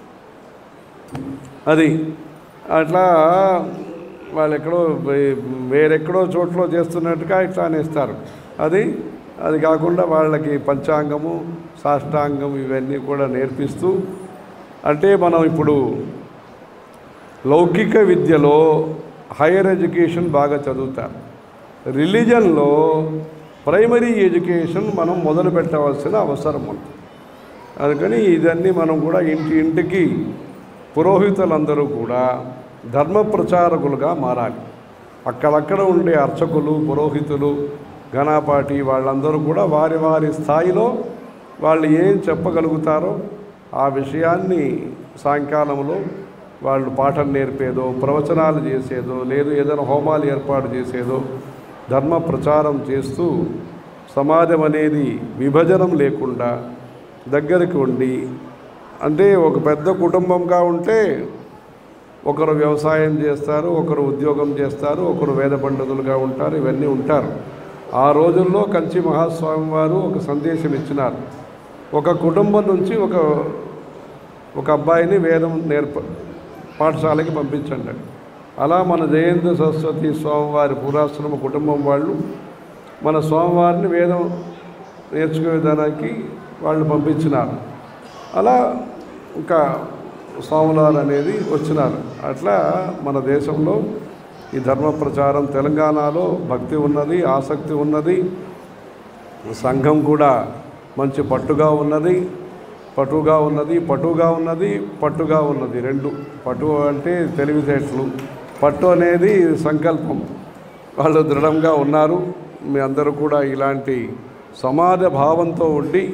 అది అట్లా వాళ్ళు ఎక్కడో వే- వేరెక్కడో చోట్ల చేస్తున్నట్టుగా ఇట్లా అనేస్తారు అది అది కాకుండా వాళ్ళకి పంచాంగము సాష్టాంగం ఇవన్నీ కూడా నేర్పిస్తూ అంటే మనం ఇప్పుడు లౌకిక విద్యలో హైయర్ ఎడ్యుకేషన్ బాగా చదువుతారు రిలీజన్లో ప్రైమరీ ఎడ్యుకేషన్ మనం మొదలు పెట్టవలసిన అవసరం ఉంది అందుకని ఇదన్నీ మనం కూడా ఇంటి ఇంటికి పురోహితులందరూ కూడా ధర్మ ప్రచారకులుగా మారాలి అక్కడక్కడ ఉండే అర్చకులు పురోహితులు ఘనాపాటి వాళ్ళందరూ కూడా వారి వారి స్థాయిలో వాళ్ళు ఏం చెప్పగలుగుతారో ఆ విషయాన్ని సాయంకాలంలో వాళ్ళు పాఠం నేర్పేదో ప్రవచనాలు చేసేదో లేదు ఏదైనా హోమాలు ఏర్పాటు చేసేదో ధర్మ ప్రచారం చేస్తూ సమాజం అనేది విభజనం లేకుండా దగ్గరికి ఉండి అంటే ఒక పెద్ద కుటుంబంగా ఉంటే ఒకరు వ్యవసాయం చేస్తారు ఒకరు ఉద్యోగం చేస్తారు ఒకరు వేద పండితులుగా ఉంటారు ఇవన్నీ ఉంటారు ఆ రోజుల్లో కంచి మహాస్వామి వారు ఒక సందేశం ఇచ్చినారు ఒక కుటుంబం నుంచి ఒక ఒక అబ్బాయిని వేదం నేర్ప పాఠశాలకి పంపించండి అని. అలా మన జయంత సరస్వతి స్వామివారి పురాశ్రమ కుటుంబం వాళ్ళు మన స్వామివారిని వేదం నేర్చుకునేదానికి వాళ్ళు పంపించినారు అలా ఇంకా స్వాములారు అనేది వచ్చినారు అట్లా మన దేశంలో ఈ ధర్మ ప్రచారం తెలంగాణలో భక్తి ఉన్నది ఆసక్తి ఉన్నది సంఘం కూడా మంచి పట్టుగా ఉన్నది పటుగా ఉన్నది పటుగా ఉన్నది పట్టుగా ఉన్నది రెండు పటు అంటే తెలివితేటలు పట్టు అనేది సంకల్పం వాళ్ళు దృఢంగా ఉన్నారు మీ అందరూ కూడా ఇలాంటి సమాజ భావంతో ఉండి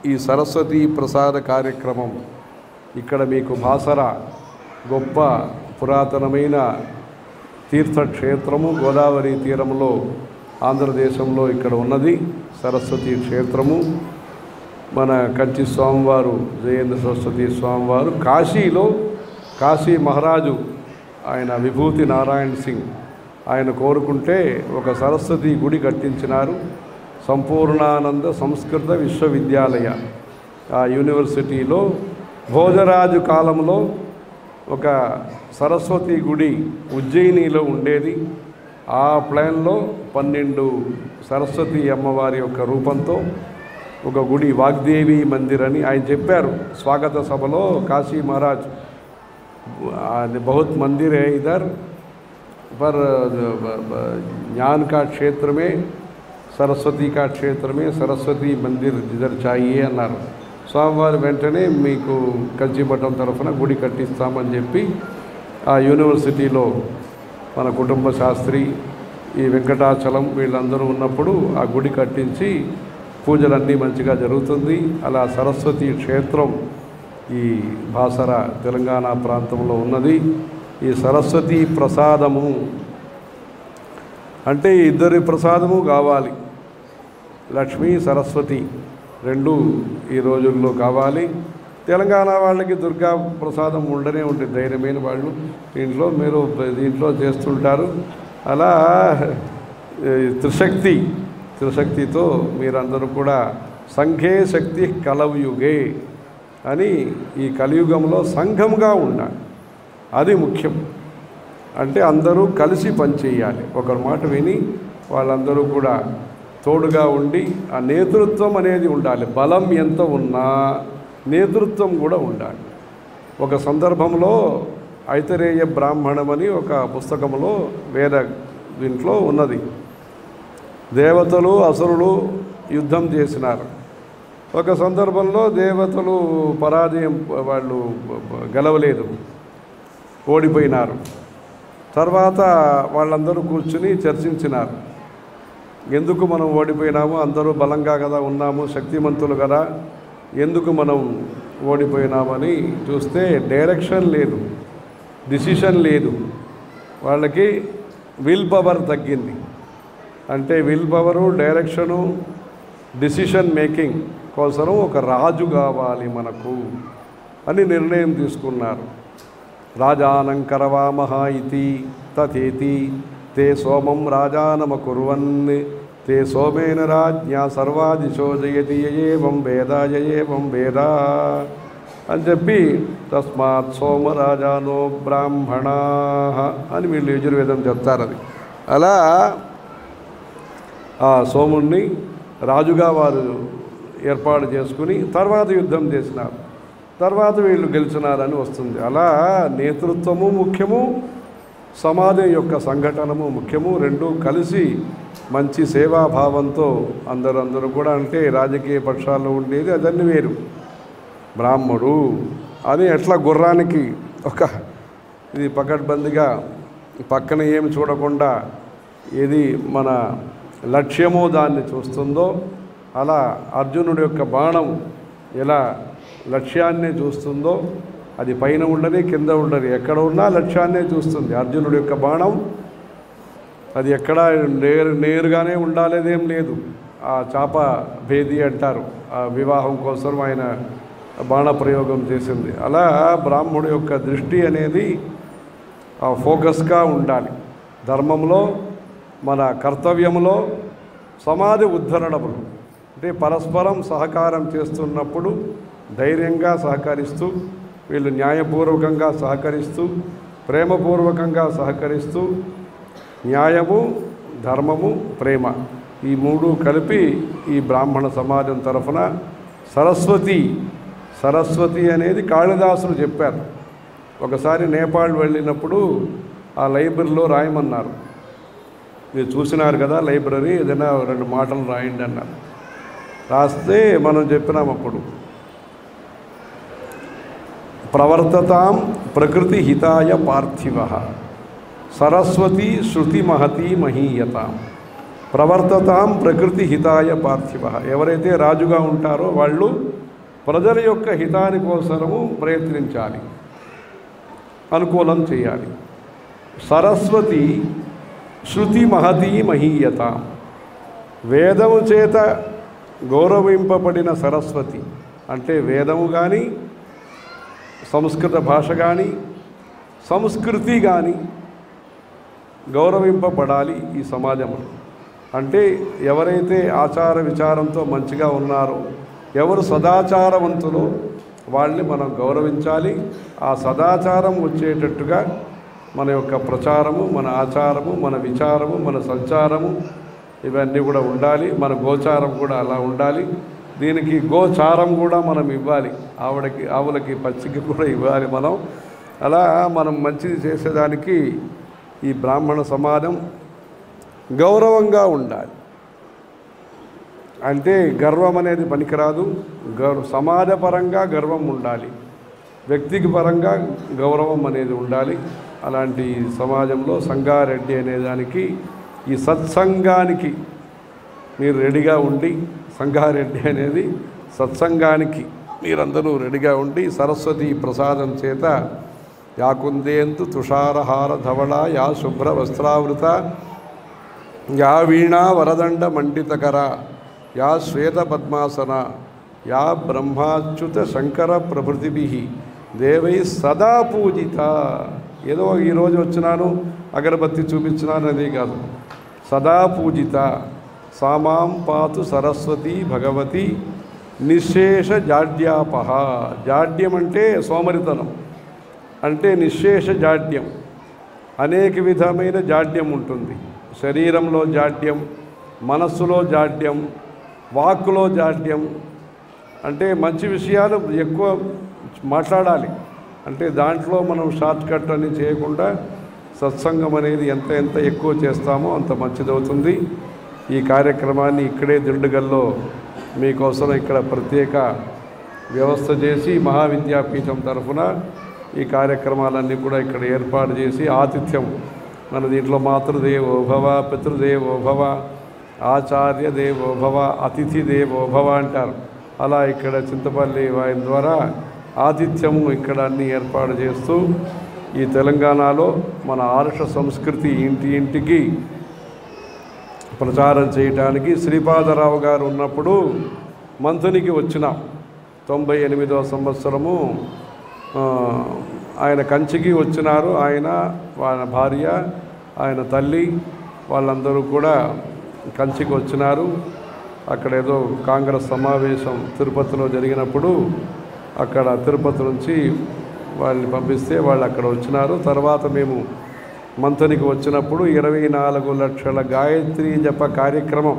ఈ సరస్వతి ప్రసాద కార్యక్రమం ఇక్కడ మీకు బాసర గొప్ప పురాతనమైన తీర్థక్షేత్రము గోదావరి తీరంలో ఆంధ్రదేశంలో ఇక్కడ ఉన్నది సరస్వతి క్షేత్రము మన కంచి స్వామివారు జయేంద్ర సరస్వతి స్వామివారు కాశీలో కాశీ మహారాజు ఆయన విభూతి నారాయణ సింగ్ ఆయన కోరుకుంటే ఒక సరస్వతి గుడి కట్టించినారు సంపూర్ణానంద సంస్కృత విశ్వవిద్యాలయ ఆ యూనివర్సిటీలో భోజరాజు కాలంలో ఒక సరస్వతి గుడి ఉజ్జయినిలో ఉండేది ఆ ప్లాన్లో పన్నెండు సరస్వతి అమ్మవారి యొక్క రూపంతో ఒక గుడి వాగ్దేవి మందిర్ అని ఆయన చెప్పారు స్వాగత సభలో కాశీ మహారాజ్ बहुत मंदिर है इधर पर ज्ञान का क्षेत्र में సరస్వతి కా క్షేత్రమే సరస్వతి మందిర్ ఇద్దరు చాయి అన్నారు స్వామివారి వెంటనే మీకు కంచిపట్టం తరఫున గుడి కట్టిస్తామని చెప్పి ఆ యూనివర్సిటీలో మన కుటుంబ శాస్త్రి ఈ వెంకటాచలం వీళ్ళందరూ ఉన్నప్పుడు ఆ గుడి కట్టించి పూజలన్నీ మంచిగా జరుగుతుంది అలా సరస్వతి క్షేత్రం ఈ బాసర తెలంగాణ ప్రాంతంలో ఉన్నది ఈ సరస్వతి ప్రసాదము అంటే ఇద్దరి ప్రసాదము కావాలి లక్ష్మీ సరస్వతి రెండు ఈ రోజుల్లో కావాలి తెలంగాణ వాళ్ళకి దుర్గా ప్రసాదం ఉండనే ఉంటుంది ధైర్యమైన వాళ్ళు దీంట్లో మీరు దీంట్లో చేస్తుంటారు అలా ఈ త్రిశక్తి త్రిశక్తితో మీరందరూ కూడా సంఘే శక్తి కలవయుగే అని ఈ కలియుగంలో సంఘంగా ఉండాలి అది ముఖ్యం అంటే అందరూ కలిసి పనిచేయాలి ఒకరి మాట విని వాళ్ళందరూ కూడా తోడుగా ఉండి ఆ నేతృత్వం అనేది ఉండాలి బలం ఎంత ఉన్నా నేతృత్వం కూడా ఉండాలి ఒక సందర్భంలో ఐతరేయ బ్రాహ్మణం అని ఒక పుస్తకంలో వేద దీంట్లో ఉన్నది దేవతలు అసురులు యుద్ధం చేసినారు ఒక సందర్భంలో దేవతలు పరాజయం వాళ్ళు గెలవలేదు ఓడిపోయినారు తర్వాత వాళ్ళందరూ కూర్చుని చర్చించినారు ఎందుకు మనం ఓడిపోయినాము అందరూ బలంగా కదా ఉన్నాము శక్తిమంతులు కదా ఎందుకు మనం ఓడిపోయినామని చూస్తే డైరెక్షన్ లేదు డిసిషన్ లేదు వాళ్ళకి విల్ పవర్ తగ్గింది అంటే will power direction decision making కోసం ఒక రాజు కావాలి మనకు అని నిర్ణయం తీసుకున్నారు రాజానం కరవామహ ఇతి తథేతి తే సోమం రాజానమకుర్వన్ తే సోమేన రాజ్ఞా సర్వాదిశో జయతి ఏవం వేద ఏవం వేద అని చెప్పి తస్మాత్ సోమరాజానో బ్రాహ్మణా అని వీళ్ళు యజుర్వేదం చెప్తారు అది అలా ఆ సోముణ్ణి రాజుగా వారు ఏర్పాటు చేసుకుని తర్వాత యుద్ధం చేసినారు తర్వాత వీళ్ళు గెలిచినారని వస్తుంది అలా నేతృత్వము ముఖ్యము సమాజం యొక్క సంఘటనము ముఖ్యము రెండు కలిసి మంచి సేవాభావంతో అందరూ అందరూ కూడా అంటే రాజకీయ పక్షాల్లో ఉండేది అదన్నీ వేరు బ్రాహ్మడు అని ఎట్లా గుర్రానికి ఒక ఇది పకడ్బందీగా పక్కన ఏమి చూడకుండా ఏది మన లక్ష్యమో దాన్ని చూస్తుందో అలా అర్జునుడి యొక్క బాణం ఎలా లక్ష్యాన్ని చూస్తుందో అది పైన ఉండని కింద ఉండని ఎక్కడ ఉన్నా లక్ష్యాన్నే చూస్తుంది అర్జునుడి యొక్క బాణం అది ఎక్కడ నేరు నేరుగానే ఉండాలేదేం లేదు ఆ చాప భేది అంటారు ఆ వివాహం కోసం ఆయన బాణ ప్రయోగం చేసింది అలా బ్రాహ్మణుడి యొక్క దృష్టి అనేది ఆ ఫోకస్గా ఉండాలి ధర్మంలో మన కర్తవ్యంలో సమాజ ఉద్ధరణములు అంటే పరస్పరం సహకారం చేస్తున్నప్పుడు ధైర్యంగా సహకరిస్తూ వీళ్ళు న్యాయపూర్వకంగా సహకరిస్తూ ప్రేమపూర్వకంగా సహకరిస్తూ న్యాయము ధర్మము ప్రేమ ఈ మూడు కలిపి ఈ బ్రాహ్మణ సమాజం తరఫున సరస్వతి సరస్వతి అనేది కాళిదాసులు చెప్పారు ఒకసారి నేపాల్ వెళ్ళినప్పుడు ఆ లైబ్రరీలో రాయమన్నారు మీరు చూసినారు కదా లైబ్రరీ ఏదైనా రెండు మాటలు రాయండి అన్నారు రాస్తే మనం చెప్పినాం అప్పుడు ప్రవర్తతాం ప్రకృతి హితాయ పార్థివ సరస్వతి శృతి మహతి మహీయతాం ప్రవర్తతాం ప్రకృతి హితాయ పార్థివ ఎవరైతే రాజుగా ఉంటారో వాళ్ళు ప్రజల యొక్క హితాని కోసము ప్రయత్నించాలి అనుకూలం చేయాలి సరస్వతి శృతి మహతీ మహీయత వేదము చేత గౌరవింపబడిన సరస్వతి అంటే వేదము కానీ సంస్కృత భాష కానీ సంస్కృతి కానీ గౌరవింపబడాలి ఈ సమాజంలో అంటే ఎవరైతే ఆచార విచారంతో మంచిగా ఉన్నారో ఎవరు సదాచారవంతులో వాళ్ళని మనం గౌరవించాలి ఆ సదాచారం వచ్చేటట్టుగా మన యొక్క ప్రచారము మన ఆచారము మన విచారము మన సంచారము ఇవన్నీ కూడా ఉండాలి మన గోచారం కూడా అలా ఉండాలి దీనికి గోచారం కూడా మనం ఇవ్వాలి ఆవిడకి ఆవులకి పచ్చికి కూడా ఇవ్వాలి మనం అలా మనం మంచిది చేసేదానికి ఈ బ్రాహ్మణ సమాజం గౌరవంగా ఉండాలి అంటే గర్వం అనేది పనికిరాదు గౌరవ సమాజపరంగా గర్వం ఉండాలి వ్యక్తికి పరంగా గౌరవం అనేది ఉండాలి అలాంటి సమాజంలో సంగారెడ్డి అనే దానికి ఈ సత్సంగానికి మీరు రెడీగా ఉండి సంగారెడ్డి అనేది సత్సంగానికి మీరందరూ రెడీగా ఉండి సరస్వతి ప్రసాదం చేత యా కుందేందు తుషారహార ధవళ యా శుభ్ర వస్త్రావృత యా వీణా వరదండ మండితకర యా శ్వేత పద్మాసన యా బ్రహ్మాచ్యుత శంకర ప్రభృతిభి దేవై సదా పూజిత ఏదో ఈరోజు వచ్చినాను అగరబత్తి చూపించినాను అది కాదు సదా పూజిత సామాం పాతు సరస్వతి భగవతి నిశేష జాడ్యాపహ జాడ్యం అంటే సోమరితనం అంటే నిశేష జాడ్యం అనేక విధమైన జాడ్యం ఉంటుంది శరీరంలో జాడ్యం మనస్సులో జాడ్యం వాక్కులో జాడ్యం అంటే మంచి విషయాలు ఎక్కువ మాట్లాడాలి అంటే దాంట్లో మనం షార్ట్ కట్ అని చేయకుండా సత్సంగం అనేది ఎంత ఎంత ఎక్కువ చేస్తామో అంత మంచిదవుతుంది ఈ కార్యక్రమాన్ని ఇక్కడే దిండుగల్లో మీకోసం ఇక్కడ ప్రత్యేక వ్యవస్థ చేసి మహావిద్యాపీఠం తరఫున ఈ కార్యక్రమాలన్నీ కూడా ఇక్కడ ఏర్పాటు చేసి ఆతిథ్యం మన దీంట్లో మాతృదేవోభవ పితృదేవోభవ ఆచార్య దేవోభవ అతిథి దేవోభవ అంటారు అలా ఇక్కడ చింతపల్లి వారి ద్వారా ఆతిథ్యము ఇక్కడ అన్ని ఏర్పాటు చేస్తూ ఈ తెలంగాణలో మన ఆరుష సంస్కృతి ఇంటి ఇంటికి ప్రచారం చేయటానికి శ్రీపాదరావు గారు ఉన్నప్పుడు మంతునికి వచ్చినాం తొంభై ఎనిమిదవ సంవత్సరము ఆ, ఆయన కంచికి వచ్చినారు ఆయన వాళ్ళ భార్య ఆయన తల్లి వాళ్ళందరూ కూడా కంచికి వచ్చినారు అక్కడ ఏదో కాంగ్రెస్ సమావేశం తిరుపతిలో జరిగినప్పుడు అక్కడ తిరుపతి నుంచి వాళ్ళని పంపిస్తే వాళ్ళు అక్కడ వచ్చినారు తర్వాత మేము మంతనికి వచ్చినప్పుడు ఇరవై నాలుగు లక్షల గాయత్రి జప కార్యక్రమం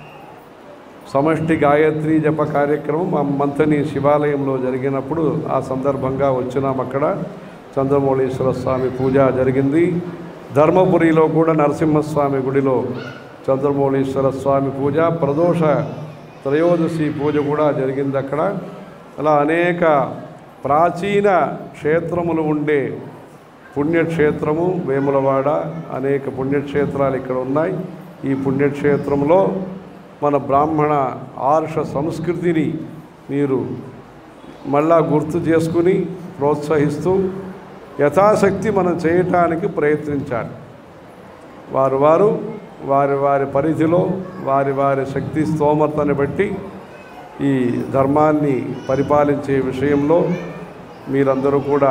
సమష్టి గాయత్రి జప కార్యక్రమం మా మంతని శివాలయంలో జరిగినప్పుడు ఆ సందర్భంగా వచ్చినాం అక్కడ చంద్రమౌళీశ్వర స్వామి పూజ జరిగింది ధర్మపురిలో కూడా నరసింహస్వామి గుడిలో చంద్రమౌళీశ్వర స్వామి పూజ ప్రదోష త్రయోదశి పూజ కూడా జరిగింది అక్కడ అలా అనేక ప్రాచీన క్షేత్రములు ఉండే పుణ్యక్షేత్రము వేములవాడ అనేక పుణ్యక్షేత్రాలు ఇక్కడ ఉన్నాయి ఈ పుణ్యక్షేత్రంలో మన బ్రాహ్మణ ఆర్ష సంస్కృతిని మీరు మళ్ళా గుర్తు చేసుకుని ప్రోత్సహిస్తూ యథాశక్తి మనం చేయటానికి ప్రయత్నించాలి వారు వారు వారి వారి పరిధిలో వారి వారి శక్తి స్తోమతని బట్టి ఈ ధర్మాన్ని పరిపాలించే విషయంలో మీరందరూ కూడా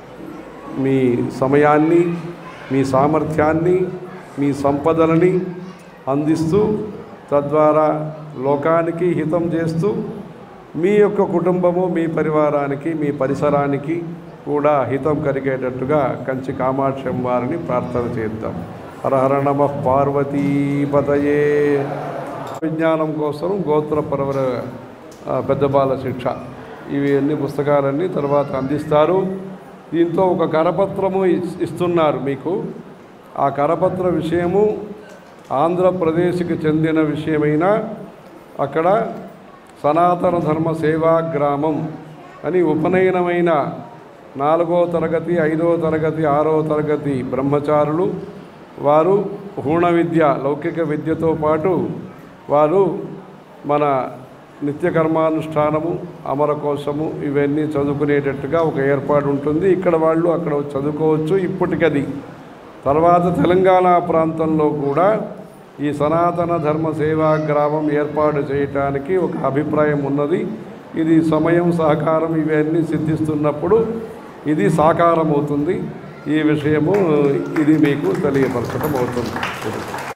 మీ సమయాన్ని మీ సామర్థ్యాన్ని మీ సంపదలని అందిస్తూ తద్వారా లోకానికి హితం చేస్తూ మీ యొక్క కుటుంబము మీ పరివారానికి మీ పరిసరానికి కూడా హితం కలిగేటట్టుగా కంచి కామాక్షం వారిని ప్రార్థన చేద్దాం హరహర నమ పార్వతీపతయే విజ్ఞానం కోసం గోత్ర పరవర ఆ, పెద్ద బాల శిక్ష ఇవి అన్ని పుస్తకాలన్నీ తర్వాత అందిస్తారు దీంతో ఒక కరపత్రము ఇస్- ఇస్తున్నారు మీకు ఆ కరపత్ర విషయము ఆంధ్రప్రదేశ్కి చెందిన విషయమైన అక్కడ సనాతన ధర్మ సేవా గ్రామం అని ఉపనయనమైన నాలుగో తరగతి ఐదో తరగతి ఆరో తరగతి బ్రహ్మచారులు వారు హూణ విద్య లౌకిక విద్యతో పాటు వారు మన నిత్య కర్మానుష్ఠానము అమర కోసము ఇవన్నీ చదువుకునేటట్టుగా ఒక ఏర్పాటు ఉంటుంది ఇక్కడ వాళ్ళు అక్కడ చదువుకోవచ్చు ఇప్పటికది తర్వాత తెలంగాణ ప్రాంతంలో కూడా ఈ సనాతన ధర్మ సేవా గ్రామం ఏర్పాటు చేయటానికి ఒక అభిప్రాయం ఉన్నది ఇది సమయం సహకారం ఇవన్నీ సిద్ధిస్తున్నప్పుడు ఇది సాకారం అవుతుంది ఈ విషయము ఇది మీకు తెలియపరచడం అవుతుంది